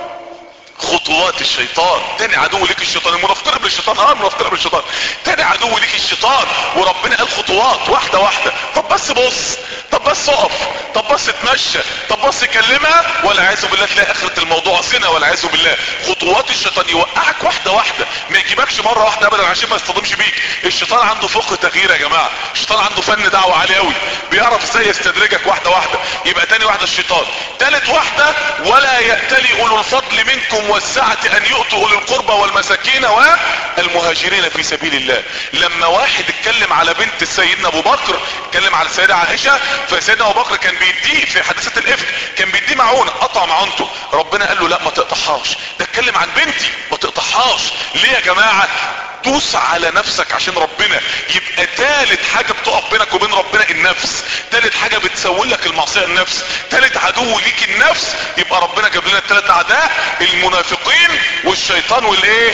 خطوات الشيطان تاني عدو ليك الشيطان المنافقين قبل الشيطان اه المنافقين قبل الشيطان تاني عدو ليك الشيطان وربنا قال خطوات واحده واحده طب بس بص طب بس اقف طب بس اتمشى طب بس كلمها والعياذ بالله تلاقي اخره الموضوع زنا والعياذ بالله خطوات الشيطان يوقعك واحده واحده ما يجيبكش مره واحده ابدا عشان ما يصطدمش بيك الشيطان عنده فقه تغيير يا جماعه الشيطان عنده فن دعوه عالي قوي بيعرف ازاي يستدرجك واحده واحده يبقى تاني واحده الشيطان تالت واحده ولا يأتلي اولو الفضل منكم والسعة ان يؤتوا اولي القربى والمساكين والمهاجرين في سبيل الله لما واحد اتكلم على بنت سيدنا ابو بكر اتكلم على السيدة عائشة فسيدنا ابو بكر كان بيديه في حادثة الافك كان بيديه معونة قطع معونته ربنا قال له لا ما تقطعهاش ده اتكلم عن بنتي ما تقطعهاش ليه يا جماعة دوس على نفسك عشان ربنا يبقى تالت حاجة بتقف بينك وبين ربنا النفس تالت حاجة بتسوي لك المعصية النفس تالت عدو ليك النفس يبقى ربنا جاب لنا التلات اعداء المنافقين والشيطان والايه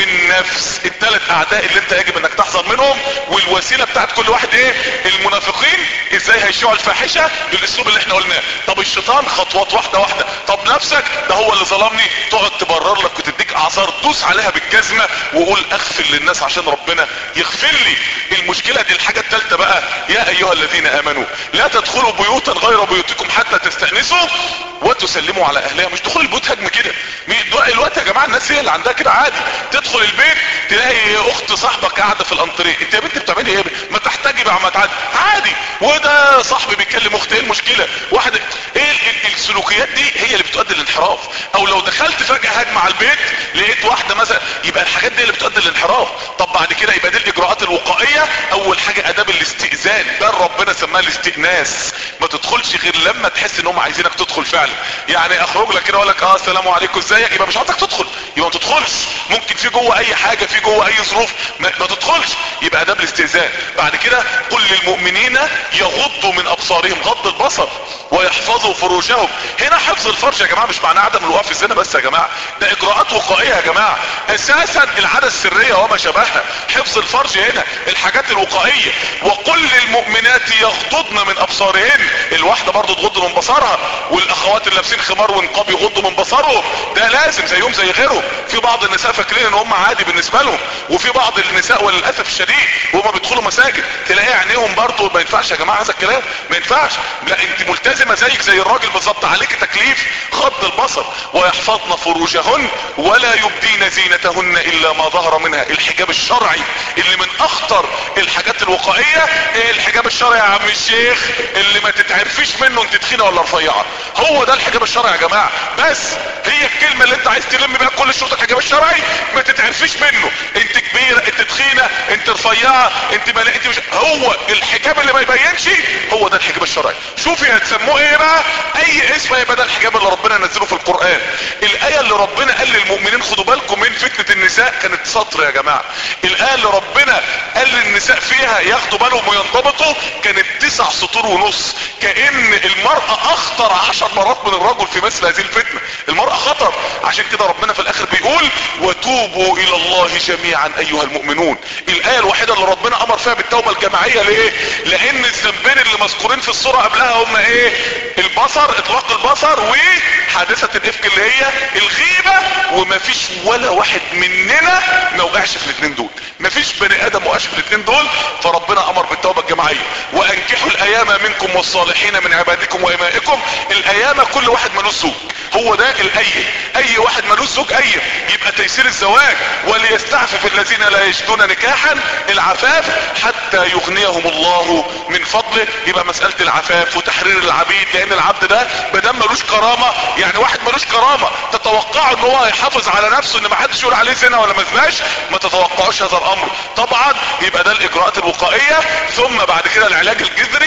والنفس التلات اعداء اللي انت يجب انك تحذر منهم والوسيلة بتاعت كل واحد ايه المنافقين ازاي هيشيعوا الفاحشة بالاسلوب اللي احنا قلناه طب الشيطان خطوات واحدة واحدة طب نفسك ده هو اللي ظلمني تقعد تبرر لك وتديك اعذار دوس عليها بالجزمة وقول اغفر للناس عشان ربنا يغفر لي المشكلة دي الحاجة التالتة بقى يا ايها الذين امنوا لا تدخلوا بيوتا غير بيوتكم حتى تستأنسوا وتسلموا على اهلها مش دخول البيوت هجم كده الوقت يا جماعة الناس هي اللي عندها كده عادي تدخل البيت تلاقي اخت صاحبك قاعدة في الانتريه انت يا بنت بتعملي ايه ما تحتاجي بقى ما تعدي عادي وده صاحبي بيتكلم اختي ايه المشكلة واحد ايه ال- السلوكيات دي هي اللي بتؤدي للانحراف او لو دخلت فجأة هجمة على البيت لقيت واحدة مثلا يبقى الحاجات دي اللي بتؤدي للانحراف طب بعد كده يبقى دي الاجراءات الوقائية اول حاجة اداب الاستئذان بل ربنا سماها الاستئناس ما تدخلش غير لما تحس ان هم عايزينك تدخل فعلا يعني اخرج لك كده اقول لك اه السلام عليكم ازيك يبقى مش عايزك تدخل يبقى ما تدخلش ممكن في جوه اي حاجة في جوه اي ظروف ما, ما تدخلش يبقى اداب الاستئذان بعد كده قل للمؤمنين يغضوا من ابصارهم غض البصر ويحفظوا فروجهم هنا حفظ الفرج يا جماعة مش معناه عدم الوقوع في الزنا بس يا جماعة ده اجراءات وقائية يا جماعة اساسا العادة السرية وما شبهها حفظ الفرج هنا الحاجات الوقائية وقل للمؤمنات يغضضن من ابصارهن الواحدة برضو تغض من بصرها والاخوات اللي لابسين خمار ونقاب يغضوا من بصرهم ده لازم زيهم زي غيرهم في بعض النساء فاكرين ان هم عادي بالنسبة لهم وفي بعض النساء وللاسف الشديد وهم بيدخلوا مساجد تلاقي عينيهم برضو ما ينفعش يا جماعة هذا الكلام ما ينفعش لا انت ملتزمة زيك زي الراجل بالظبط عليك تكليف غض البصر ويحفظن فروجهن ولا يبدين زينتهن الا ما ظهر منها الحجاب الشرعي اللي من اخطر الحاجات الوقائية ايه الحجاب الشرعي يا عم الشيخ اللي ما تتعرفيش منه انت تخينة ولا رفيعة هو ده الحجاب الشرعي يا جماعة بس هي الكلمة اللي انت عايز تلم بيها كل شروط الحجاب الشرعي ما تتعرفيش منه انت كبيرة انت تخينة انت رفيعة انت ملا انت مش هو الحجاب اللي ما يبينش هو ده الحجاب الشرعي شوفي هتسموه ايه بقى اي اسم هيبقى ده الحجاب اللي ربنا نزله في القرآن الاية اللي ربنا قال للمؤمنين خدوا بالكم من فتنة النساء كانت سطر يا جماعة الاية اللي ربنا قال للنساء فيها ياخدوا بالهم وينضبطوا كانت تسع سطور ونص كأن المرأة اخطر عشر مرات من الرجل في مثل هذه الفتنة المرأة خطر عشان كده ربنا في الاخر بيقول وتوبوا الى الله جميعا ايها المؤمنون الاية الوحيدة اللي ربنا امر فيها بالتوبة الجماعية ليه لان الذنبين اللي مذكورين في الصورة قبلها هم ايه البصر اطلاق البصر وحادثة الافك اللي هي الغيبة ومفيش ولا واحد مننا ما وقعش في الاثنين دول مفيش بني ادم وقعش في الاثنين دول فربنا امر بالتوبة الجماعية وانكحوا الايام منكم والصالحين من عبادكم وامائكم الايام كل واحد ملوش زوج هو ده الايه اي واحد ملوش زوج اي يبقى تيسير الزواج وليستعفف الذين لا يجدون نكاحا العفاف حتى يغنيهم الله من فضله يبقى مسألة العفاف وتحرير العبيد لان العبد ده بدم ملوش كرامة يعني واحد ملوش كرامة تتوقعوا ان هو يحافظ على نفسه ان ما حدش يقول عليه زنا ولا ما زناش ما تتوقعوش هذا الامر طبعا يبقى ده الاجراءات الوقائية ثم بعد كده العلاج الجذري الله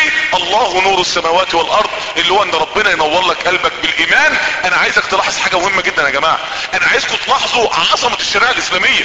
الله نور السماوات والارض اللي هو ان ربنا ينور لك قلبك بالايمان انا عايزك تلاحظ حاجة مهمة جدا يا جماعة انا عايزكم تلاحظوا عظمة الشريعة الاسلامية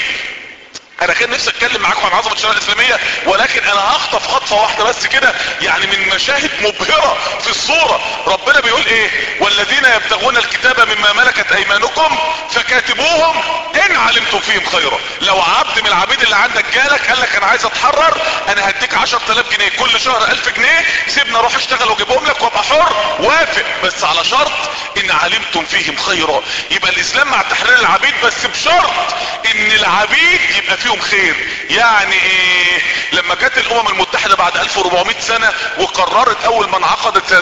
انا كان نفسي اتكلم معاكم عن عظمه الشريعه الاسلاميه ولكن انا هخطف خطفه واحده بس كده يعني من مشاهد مبهره في الصوره ربنا بيقول ايه والذين يبتغون الكتاب مما ملكت ايمانكم فكاتبوهم ان علمتم فيهم خيرا لو عبد من العبيد اللي عندك جالك قال لك انا عايز اتحرر انا هديك 10000 جنيه كل شهر 1000 جنيه سيبنا اروح اشتغل واجيبهم لك وابقى حر وافق بس على شرط ان علمتم فيهم خيرا يبقى الاسلام مع تحرير العبيد بس بشرط ان العبيد يبقى فيهم خير يعني ايه لما جت الامم المتحدة بعد 1400 سنة وقررت اول ما انعقدت سنة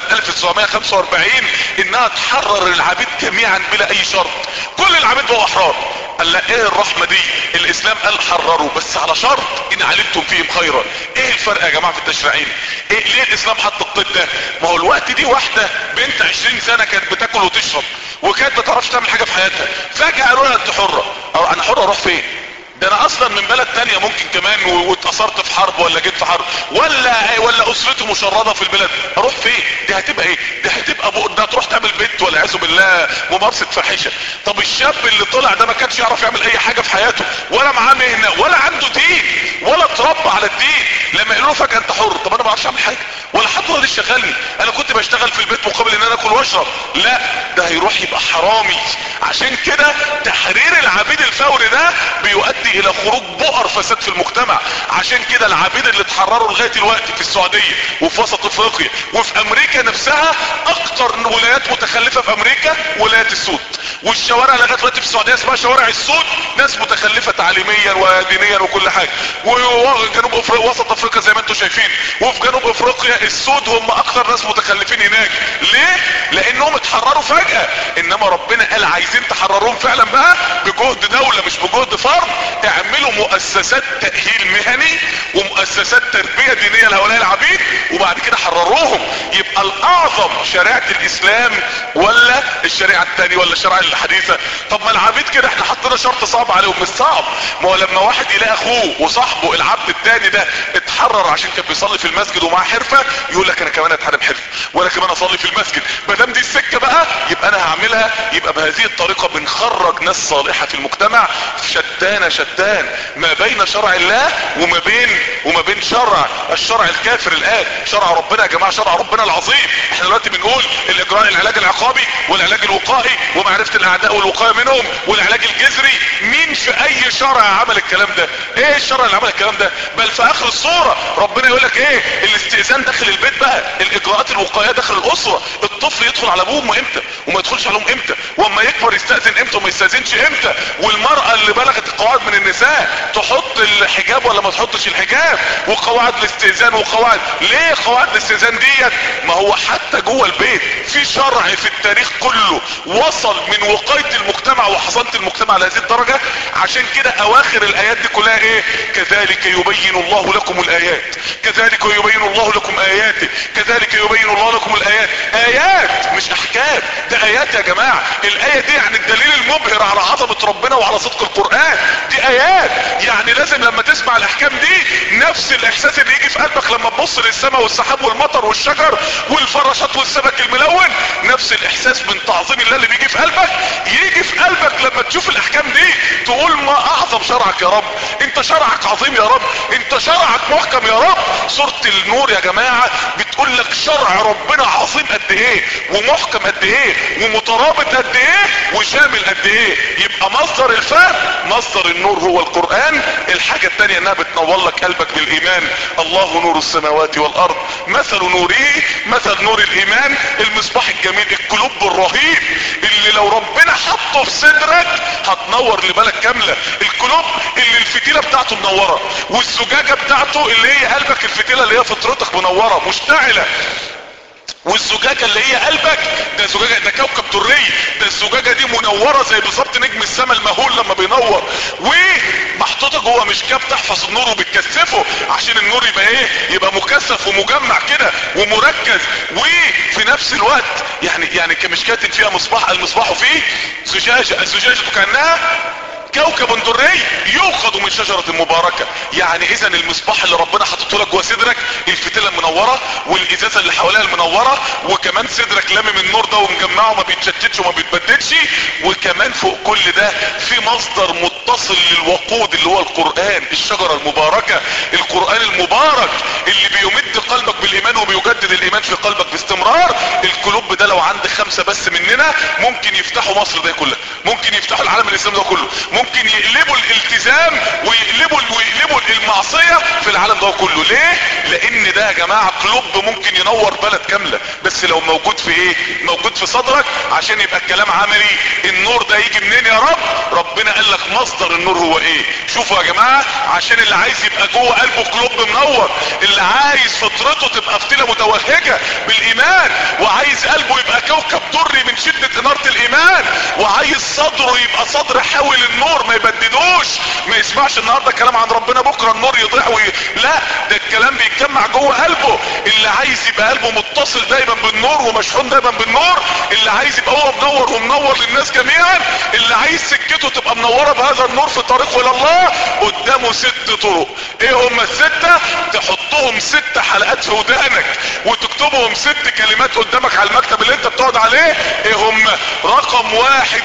1945 انها تحرر العبيد جميعا بلا اي شرط كل العبيد بقوا احرار قال لا ايه الرحمة دي الاسلام قال حرروا بس على شرط ان علمتم فيهم خيرا ايه الفرق يا جماعة في التشريعين ايه ليه الاسلام حط القيد ده ما هو الوقت دي واحدة بنت 20 سنة كانت بتاكل وتشرب وكانت ما تعرفش تعمل حاجة في حياتها فجأة قالوا لها انت حرة انا حرة اروح فين ده انا اصلا من بلد تانية ممكن كمان واتأثرت في حرب ولا جيت في حرب ولا ولا اسرتي مشردة في البلد اروح فين دي هتبقى ايه دي هتبقى بق... ده تروح تعمل بيت ولا عياذ بالله ممارسة فاحشة طب الشاب اللي طلع ده ما كانش يعرف يعمل اي حاجة في حياته ولا معاه مهنة ولا عنده دين ولا اتربى على الدين لما يقولوا فجأة انت حر طب انا ما اعرفش اعمل حاجة ولا حد راضي يشغلني انا كنت بشتغل في البيت مقابل ان انا اكل واشرب لا ده هيروح يبقى حرامي عشان كده تحرير العبيد الفوري ده بيؤدي الى خروج بؤر فساد في المجتمع عشان كده العبيد اللي اتحرروا لغايه دلوقتي في السعوديه وفي وسط افريقيا وفي امريكا نفسها اكتر ولايات متخلفه في امريكا ولايات السود والشوارع لغايه دلوقتي في السعوديه اسمها شوارع السود ناس متخلفه تعليميا ودينيا وكل حاجه وجنوب افريقيا وسط افريقيا زي ما انتم شايفين وفي جنوب افريقيا السود هم اكتر ناس متخلفين هناك ليه لانهم اتحرروا فجاه انما ربنا قال عايزين تحرروهم فعلا بقى بجهد دوله مش بجهد فرد اعملوا مؤسسات تأهيل مهني ومؤسسات تربية دينية لهؤلاء العبيد وبعد كده حرروهم يبقى الاعظم شريعة الاسلام ولا الشريعة التانية ولا الشريعة الحديثة طب ما العبيد كده احنا حطينا شرط صعب عليهم مش صعب ما هو لما واحد يلاقي اخوه وصاحبه العبد التاني ده اتحرر عشان كان بيصلي في المسجد ومعاه حرفة يقول لك انا كمان اتحرم حرفة وانا كمان اصلي في المسجد ما دام دي السكة بقى يبقى انا هعملها يبقى بهذه الطريقة بنخرج ناس صالحة في المجتمع شتان شتان ما بين شرع الله وما بين وما بين شرع الشرع الكافر الان شرع ربنا يا جماعه شرع ربنا العظيم احنا دلوقتي بنقول الاجراء العلاج العقابي والعلاج الوقائي ومعرفه الاعداء والوقايه منهم والعلاج الجذري مين في اي شرع عمل الكلام ده ايه الشرع اللي عمل الكلام ده بل في اخر الصوره ربنا يقول لك ايه الاستئذان داخل البيت بقى الاجراءات الوقائيه داخل الاسره الطفل يدخل على ابوه امتى وما يدخلش عليهم امتى واما يكبر يستاذن امتى وما يستاذنش امتى والمراه اللي بلغت القواعد من النساء تحط الحجاب ولا ما تحطش الحجاب وقواعد الاستئذان وقواعد ليه قواعد الاستئذان ديت ما هو حتى جوه البيت في شرع في التاريخ كله وصل من وقاية المجتمع وحصانة المجتمع لهذه الدرجة عشان كده اواخر الايات دي كلها ايه كذلك يبين الله لكم الايات كذلك يبين الله لكم اياته كذلك يبين الله لكم الايات ايات مش احكام ده ايات يا جماعة الاية دي يعني الدليل المبهر على عظمة ربنا وعلى صدق القرآن دي ايات يعني لازم لما تسمع الاحكام دي نفس الاحساس اللي يجي في قلبك لما تبص للسماء والسحاب والمطر والشجر والفراشات والسمك الملون نفس الاحساس من تعظيم الله اللي بيجي في قلبك يجي في قلبك لما تشوف الاحكام دي تقول ما اعظم شرعك يا رب انت شرعك عظيم يا رب انت شرعك محكم يا رب سورة النور يا جماعة بتقول لك شرع ربنا عظيم قد ايه ومحكم قد ايه ومترابط قد ايه وشامل قد ايه يبقى مصدر الفهم مصدر النور هو القرآن الحاجة التانية انها بتنور لك قلبك بالايمان الله نور السماوات والارض مثل نوره مثل نور الايمان المصباح الجميل القلوب الرهيب اللي لو ربنا حطه في صدرك هتنور لبالك كاملة القلوب اللي الفتيلة بتاعته منورة والزجاجة بتاعته اللي هي قلبك الفتيلة اللي هي فطرتك منورة مشتعلة والزجاجة اللي هي قلبك ده زجاجة ده كوكب دري ده الزجاجة دي منورة زي بالظبط نجم السماء المهول لما بينور ومحطوطة جوه مشكاه بتحفظ النور وبتكثفه عشان النور يبقى ايه يبقى مكثف ومجمع كده ومركز وفي نفس الوقت يعني يعني كمشكاة فيها مصباح المصباح فيه زجاجة الزجاجة كأنها كوكب دري يوقد من شجرة مباركة يعني اذا المصباح اللي ربنا حاططه لك جوه صدرك الفتيلة المنورة والازازة اللي حواليها المنورة وكمان صدرك لامم النور ده ومجمعه ما بيتشتتش وما بيتبددش وكمان فوق كل ده في مصدر متصل للوقود اللي هو القرآن الشجرة المباركة القرآن المبارك اللي بيمد قلبك بالايمان وبيجدد الايمان في قلبك باستمرار القلوب ده لو عند خمسة بس مننا ممكن يفتحوا مصر ده كلها ممكن يفتحوا العالم الاسلامي ده كله ممكن يقلبوا الالتزام ويقلبوا ويقلبوا المعصية في العالم ده كله ليه لان ده يا جماعة قلوب ممكن ينور بلد كاملة بس لو موجود في ايه موجود في صدرك عشان يبقى الكلام عملي النور ده يجي منين يا رب ربنا قال لك مصدر النور هو ايه شوفوا يا جماعة عشان اللي عايز يبقى جوه قلبه قلوب منور اللي عايز فطرته تبقى فتيلة متوهجة بالايمان وعايز قلبه يبقى كوكب دري من شدة انارة الايمان وعايز صدره يبقى صدر حاول النور ما يبددوش ما يسمعش النهاردة كلام عن ربنا بكرة النور يضيع وي... لا ده الكلام بيتجمع جوه قلبه اللي عايز يبقى قلبه متصل دايما بالنور ومشحون دايما بالنور اللي عايز يبقى هو منور ومنور للناس جميعا اللي عايز سكته تبقى منورة بهذا النور في طريقه الى الله قدامه ست طرق ايه هم الستة تحطهم ست حلقات في ودانك وتكتبهم ست كلمات قدامك على المكتب اللي انت بتقعد عليه ايه هم رقم واحد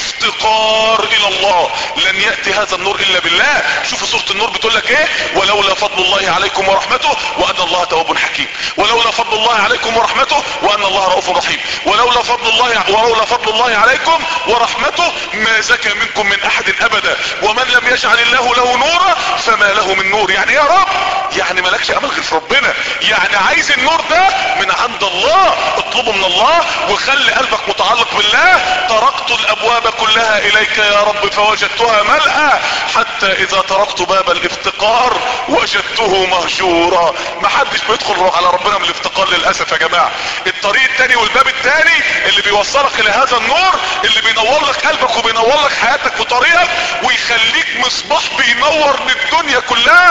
الافتقار الى الله لن يأتي هذا النور الا بالله شوفوا سورة النور بتقول لك ايه ولولا فضل الله عليكم ورحمته وان الله تواب حكيم ولولا فضل الله عليكم ورحمته وان الله رؤوف رحيم ولولا فضل الله ولولا فضل الله عليكم ورحمته ما زكى منكم من احد ابدا ومن لم يجعل الله له نورا فما له من نور يعني يا رب يعني مالكش امل غير في ربنا يعني عايز النور ده من عند الله اطلبه من الله وخلي قلبك متعلق بالله طرقت الابواب كلها اليك يا رب فوجدتها ملأى حتى اذا طرقت باب الافتقار وجدته مهجورا محدش بيدخل على ربنا من الافتقار للاسف يا جماعة الطريق التاني والباب التاني اللي بيوصلك الى هذا النور اللي بينور لك قلبك وبينور لك حياتك وطريقك ويخليك مصباح بينور للدنيا كلها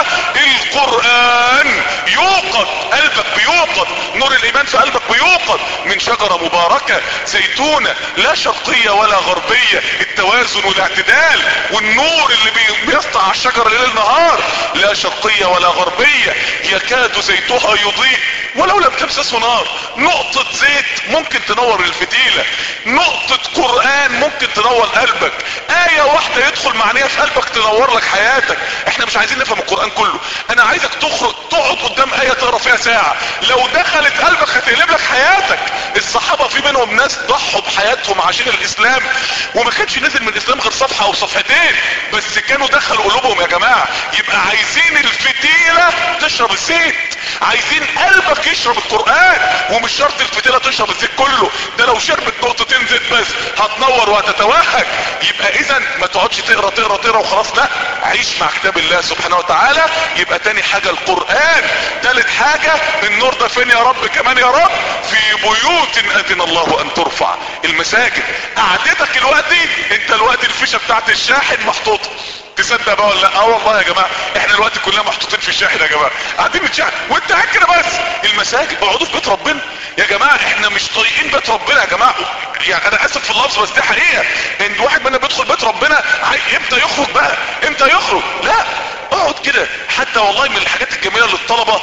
القرآن يوقد قلبك بيوقد نور الايمان في قلبك بيوقد من شجرة مباركة زيتونة لا شرقية ولا غربية التوازن والاعتدال والنور اللي بيسطع على الشجرة ليل نهار لا شرقية ولا غربية يكاد زيتها يضيء ولو لم تمسسه نار نقطة زيت ممكن تنور الفتيلة نقطة قرآن ممكن تنور قلبك آية واحدة يدخل معنيها في قلبك تنور لك حياتك احنا مش عايزين نفهم القرآن كله انا عايزك تخرج تقعد قدام آية تقرا فيها ساعة لو دخلت قلبك هتقلب لك حياتك الصحابة في منهم ناس ضحوا بحياتهم عشان الاسلام وما كانش نزل من الاسلام غير صفحة او صفحتين بس كانوا دخلوا قلوبهم يا جماعة يبقى عايزين الفتيلة تشرب الزيت عايزين قلبك يشرب القرآن ومش شرط الفتيلة تشرب الزيت كله ده لو شربت نقطتين زيت بس هتنور وهتتوهج يبقى اذا ما تقعدش تقرا تقرا تقرا وخلاص لا عيش مع كتاب الله سبحانه وتعالى يبقى تاني حاجة القرآن تالت حاجة النور ده فين يا رب كمان يا رب في بيوت اذن الله ان ترفع المساجد قعدتك الوقتي انت الوقت الفيشة بتاعت الشاحن محطوطة تصدق بقى ولا لا اه والله يا جماعه احنا الوقت كلنا محطوطين في الشاحن يا جماعه قاعدين بنشاحن وانت قاعد كده بس المساجد اقعدوا في بيت ربنا يا جماعه احنا مش طايقين بيت ربنا يا جماعه يعني انا اسف في اللفظ بس دي حقيقه ان واحد منا بيدخل بيت ربنا امتى يخرج بقى امتى يخرج لا اقعد كده حتى والله من الحاجات الجميله للطلبه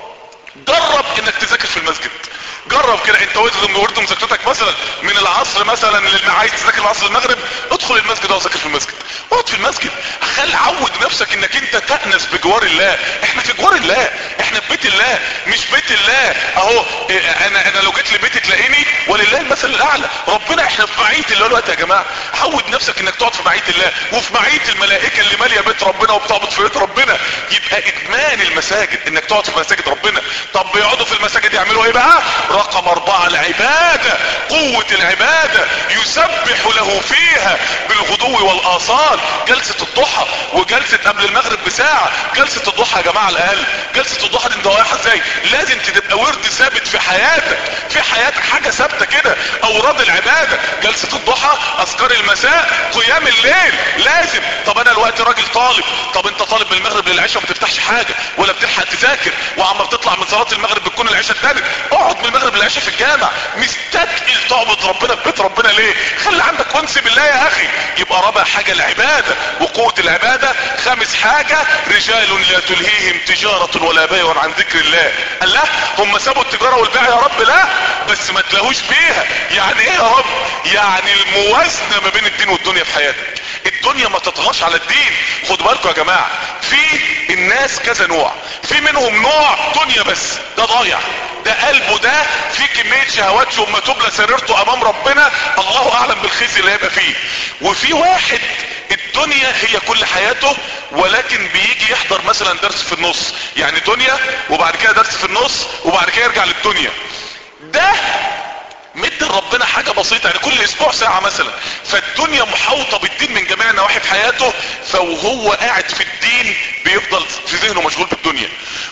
جرب انك تذاكر في المسجد جرب كده انت ورد مذاكرتك مثلا من العصر مثلا اللي عايز تذاكر العصر المغرب ادخل المسجد وذاكر في المسجد اقعد في المسجد خل عود نفسك انك انت تأنس بجوار الله احنا في جوار الله احنا في بيت الله مش بيت الله اهو انا انا لو جيت لبيتي تلاقيني ولله المثل الاعلى ربنا احنا في معيه الله الوقت يا جماعه عود نفسك انك تقعد في معيه الله وفي معيه الملائكه اللي ماليه بيت ربنا وبتعبد في بيت ربنا يبقى ادمان المساجد انك تقعد في مساجد ربنا طب بيقعدوا في المساجد يعملوا ايه بقى رقم اربعة العبادة قوة العبادة يسبح له فيها بالغدو والاصال جلسة الضحى وجلسة قبل المغرب بساعة جلسة الضحى يا جماعة الاقل جلسة الضحى دي انت ضايعها ازاي لازم تبقى ورد ثابت في حياتك في حياتك حاجة ثابتة كده اوراد العبادة جلسة الضحى اذكار المساء قيام الليل لازم طب انا الوقت راجل طالب طب انت طالب من المغرب للعشاء ما بتفتحش حاجة ولا بتلحق تذاكر وعما بتطلع من صلاة المغرب بتكون العشاء الثالث اقعد من المغرب للعشاء في الجامع مستثقل تعبد ربنا في بيت ربنا ليه خلي عندك انس بالله يا اخي يبقى رابع حاجة العبادة وقوة العبادة خامس حاجة رجال لا تلهيهم تجارة ولا بيع عن ذكر الله قال لا هم سابوا التجارة والبيع يا رب لا بس ما تلاهوش فيها يعني ايه يا رب يعني الموازنة ما بين الدين والدنيا في حياتك الدنيا ما تطغاش على الدين خدوا بالكم يا جماعة في الناس كذا نوع في منهم نوع دنيا بس ده ضايع ده قلبه ده في كمية شهوات ثم تبلى سريرته امام ربنا الله اعلم بالخزي اللي هيبقى فيه وفي واحد الدنيا هي كل حياته ولكن بيجي يحضر مثلا درس في النص يعني دنيا وبعد كده درس في النص وبعد كده يرجع للدنيا ده مد ربنا حاجة بسيطة يعني كل اسبوع ساعة مثلا فالدنيا محوطة بالدين من جميع نواحي في حياته فوهو قاعد في الدين بيفضل في ذهنه مشغول بالدنيا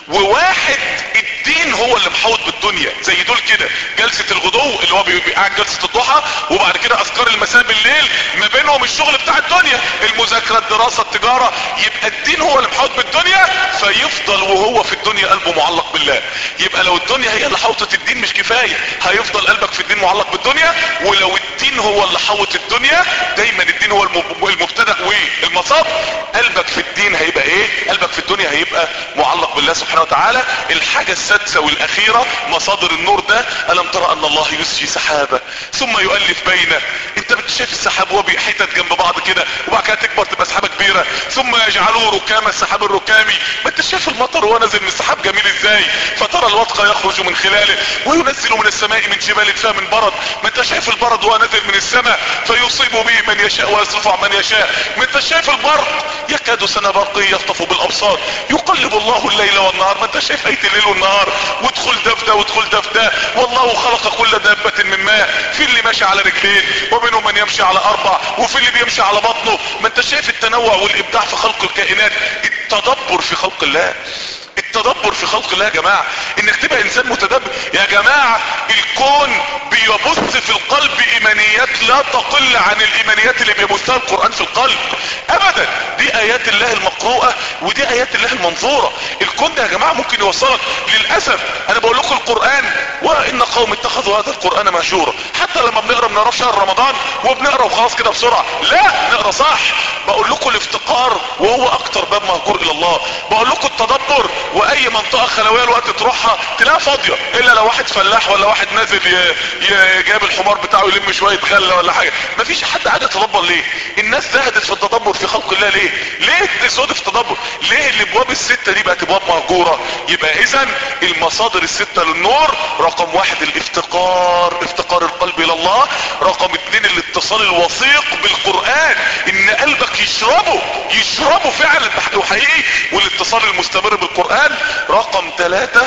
وواحد الدين هو اللي محوط بالدنيا زي دول كده جلسة الغدو اللي هو بيبقى قاعد جلسة الضحى وبعد كده اذكار المساء بالليل ما بينهم الشغل بتاع الدنيا المذاكرة الدراسة التجارة يبقى الدين هو اللي محوط بالدنيا فيفضل وهو في الدنيا قلبه معلق بالله يبقى لو الدنيا هي اللي حوطت الدين مش كفاية هيفضل قلبك في الدين معلق بالدنيا ولو الدين هو اللي حوط الدنيا دايما الدين هو المبتدأ والمصاب قلبك في الدين هيبقى ايه قلبك في الدنيا هيبقى معلق بالله سبحانه وتعالى الحاجة السادسة والاخيرة مصادر النور ده الم ترى ان الله يسجي سحابة ثم يؤلف بينه انت بتشايف السحاب وهو حتت جنب بعض كده وبعد كده تكبر تبقى سحابة كبيرة ثم يجعلوه ركاما السحاب الركامي ما انت شايف المطر وهو نازل من السحاب جميل ازاي فترى الوطق يخرج من خلاله وينزل من السماء من جبال فيها من برد ما انت شايف البرد وهو نازل من السماء فيصيب به من يشاء ويصرف عن من يشاء ما انت شايف البرق يكاد سنة برقي يخطف بالابصار يقلب الله الليل والنهار ما انت شايف اية الليل والنهار وادخل ده في ده وادخل ده في ده والله خلق كل دابة من ماء في اللي ماشي على رجلين ومنهم من يمشي على اربع وفي اللي بيمشي على بطنه ما انت شايف التنوع والابداع في خلق الكائنات التدبر في خلق الله التدبر في خلق الله يا جماعة انك تبقى انسان متدبر يا جماعة الكون بيبث في القلب ايمانيات لا تقل عن الايمانيات اللي بيبثها القرآن في القلب ابدا دي ايات الله المقروءة ودي ايات الله المنظورة الكون ده يا جماعة ممكن يوصلك للاسف انا بقول لكم القرآن وان قوم اتخذوا هذا القرآن مهجورا حتى لما بنقرا بنقرا في شهر رمضان وبنقرا وخلاص كده بسرعة لا نقرا صح بقول لكم الافتقار وهو اكتر باب مهجور الى الله بقول لكم التدبر واي منطقة خلوية الوقت تروحها تلاقيها فاضية الا لو واحد فلاح ولا واحد نازل ي... ي... جاب الحمار بتاعه يلم شوية خلة ولا حاجة مفيش حد قاعد يتدبر ليه الناس زهدت في التدبر في خلق الله ليه ليه تزهد في التدبر ليه الابواب الستة دي بقت ابواب مهجورة يبقى اذا المصادر الستة للنور رقم واحد الافتقار افتقار القلب الى الله رقم اتنين الاتصال الوثيق بالقرآن ان قلبك يشربه يشربه فعلا وحقيقي والاتصال المستمر بالقرآن رقم ثلاثة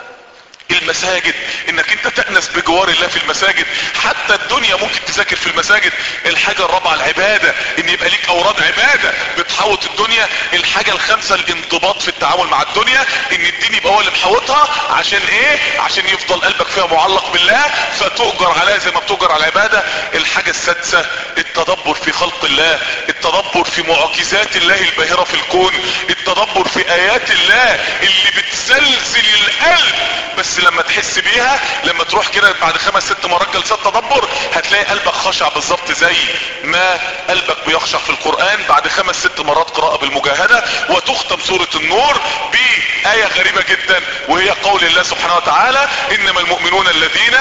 المساجد انك انت تأنس بجوار الله في المساجد حتى الدنيا ممكن تذاكر في المساجد الحاجة الرابعة العبادة ان يبقى ليك اوراد عبادة بتحوط الدنيا الحاجة الخامسة الانضباط في التعامل مع الدنيا ان الدين يبقى هو اللي محوطها عشان ايه عشان يفضل قلبك فيها معلق بالله فتؤجر عليها زي ما بتؤجر على العبادة الحاجة السادسة التدبر في خلق الله التدبر في معجزات الله الباهرة في الكون التدبر في ايات الله اللي بتزلزل القلب بس لما تحس بيها لما تروح كده بعد خمس ست مرات جلسات تدبر هتلاقي قلبك خشع بالظبط زي ما قلبك بيخشع في القرآن بعد خمس ست مرات قراءة بالمجاهدة وتختم سورة النور بآية غريبة جدا وهي قول الله سبحانه وتعالى انما المؤمنون الذين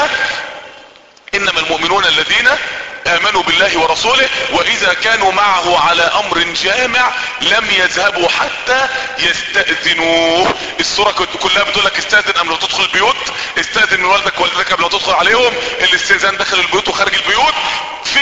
انما المؤمنون الذين امنوا بالله ورسوله واذا كانوا معه على امر جامع لم يذهبوا حتى يستأذنوه السورة كلها بتقول لك استأذن قبل ما تدخل البيوت استأذن من والدك ووالدتك قبل ما تدخل عليهم الاستئذان داخل البيوت وخارج البيوت فيك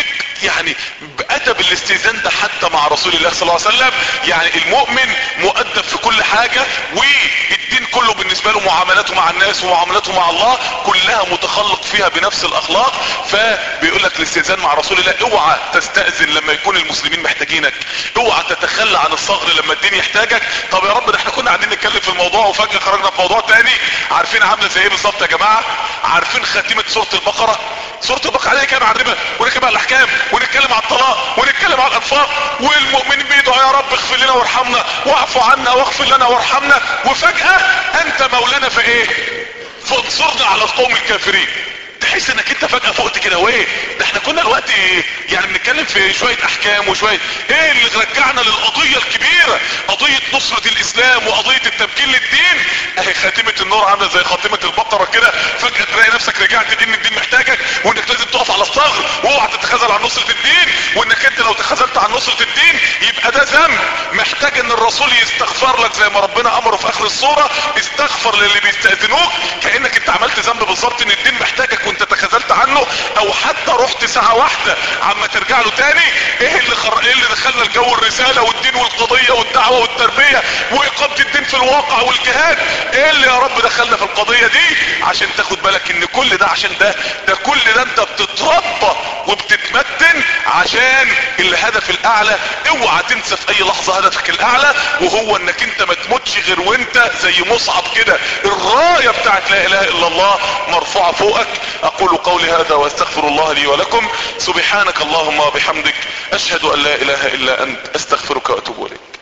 يعني ادب الاستئذان ده حتى مع رسول الله صلى الله عليه وسلم يعني المؤمن مؤدب في كل حاجة والدين كله بالنسبة له معاملاته مع الناس ومعاملاته مع الله كلها متخلق فيها بنفس الاخلاق فبيقول لك الاستئذان مع رسول الله اوعى تستأذن لما يكون المسلمين محتاجينك اوعى تتخلى عن الصغر لما الدين يحتاجك طب يا رب ده احنا كنا قاعدين نتكلم في الموضوع وفجأة خرجنا في موضوع تاني عارفين عاملة زي ايه بالظبط يا جماعة عارفين خاتمة سورة البقرة سورة البقرة عليها كلام عن الربا ونتكلم عن الاحكام ونتكلم عن الطلاق ونتكلم عن الاطفال والمؤمنين بيدعوا يا رب اغفر لنا وارحمنا واعف عنا واغفر لنا وارحمنا وفجأة انت مولانا في ايه فانصرنا على القوم الكافرين تحس انك انت فجأة فقت كده وايه ده احنا كنا الوقت يعني بنتكلم في شوية احكام وشوية ايه اللي رجعنا للقضية الكبيرة قضية نصرة الاسلام وقضية التمكين للدين اهي خاتمة النور عاملة زي خاتمة البقرة كده فجأة تلاقي نفسك رجعت دين الدين محتاجك وانك لازم تقف على الثغر واوعى تتخاذل عن نصرة الدين وانك انت لو تخاذلت عن نصرة الدين يبقى ده ذنب محتاج ان الرسول يستغفر لك زي ما ربنا امره في اخر الصورة استغفر للي بيستأذنوك كأنك انت عملت ذنب بالظبط ان الدين محتاجك وانت تخاذلت عنه او حتى رحت ساعة واحدة عما ترجع له تاني ايه اللي خر... ايه اللي دخلنا الجو الرسالة والدين والقضية والدعوة والتربية واقامة الدين في الواقع والجهاد ايه اللي يا رب دخلنا في القضية دي عشان تاخد بالك ان كل ده عشان ده ده كل ده انت بتتربى وبتتمتن عشان الهدف الاعلى اوعى تنسى في اي لحظة هدفك الاعلى وهو انك انت ما تموتش غير وانت زي مصعب كده الراية بتاعت لا اله الا الله مرفوعة فوقك اقول قولي هذا واستغفر الله لي ولكم سبحانك اللهم وبحمدك اشهد ان لا اله الا انت استغفرك واتوب اليك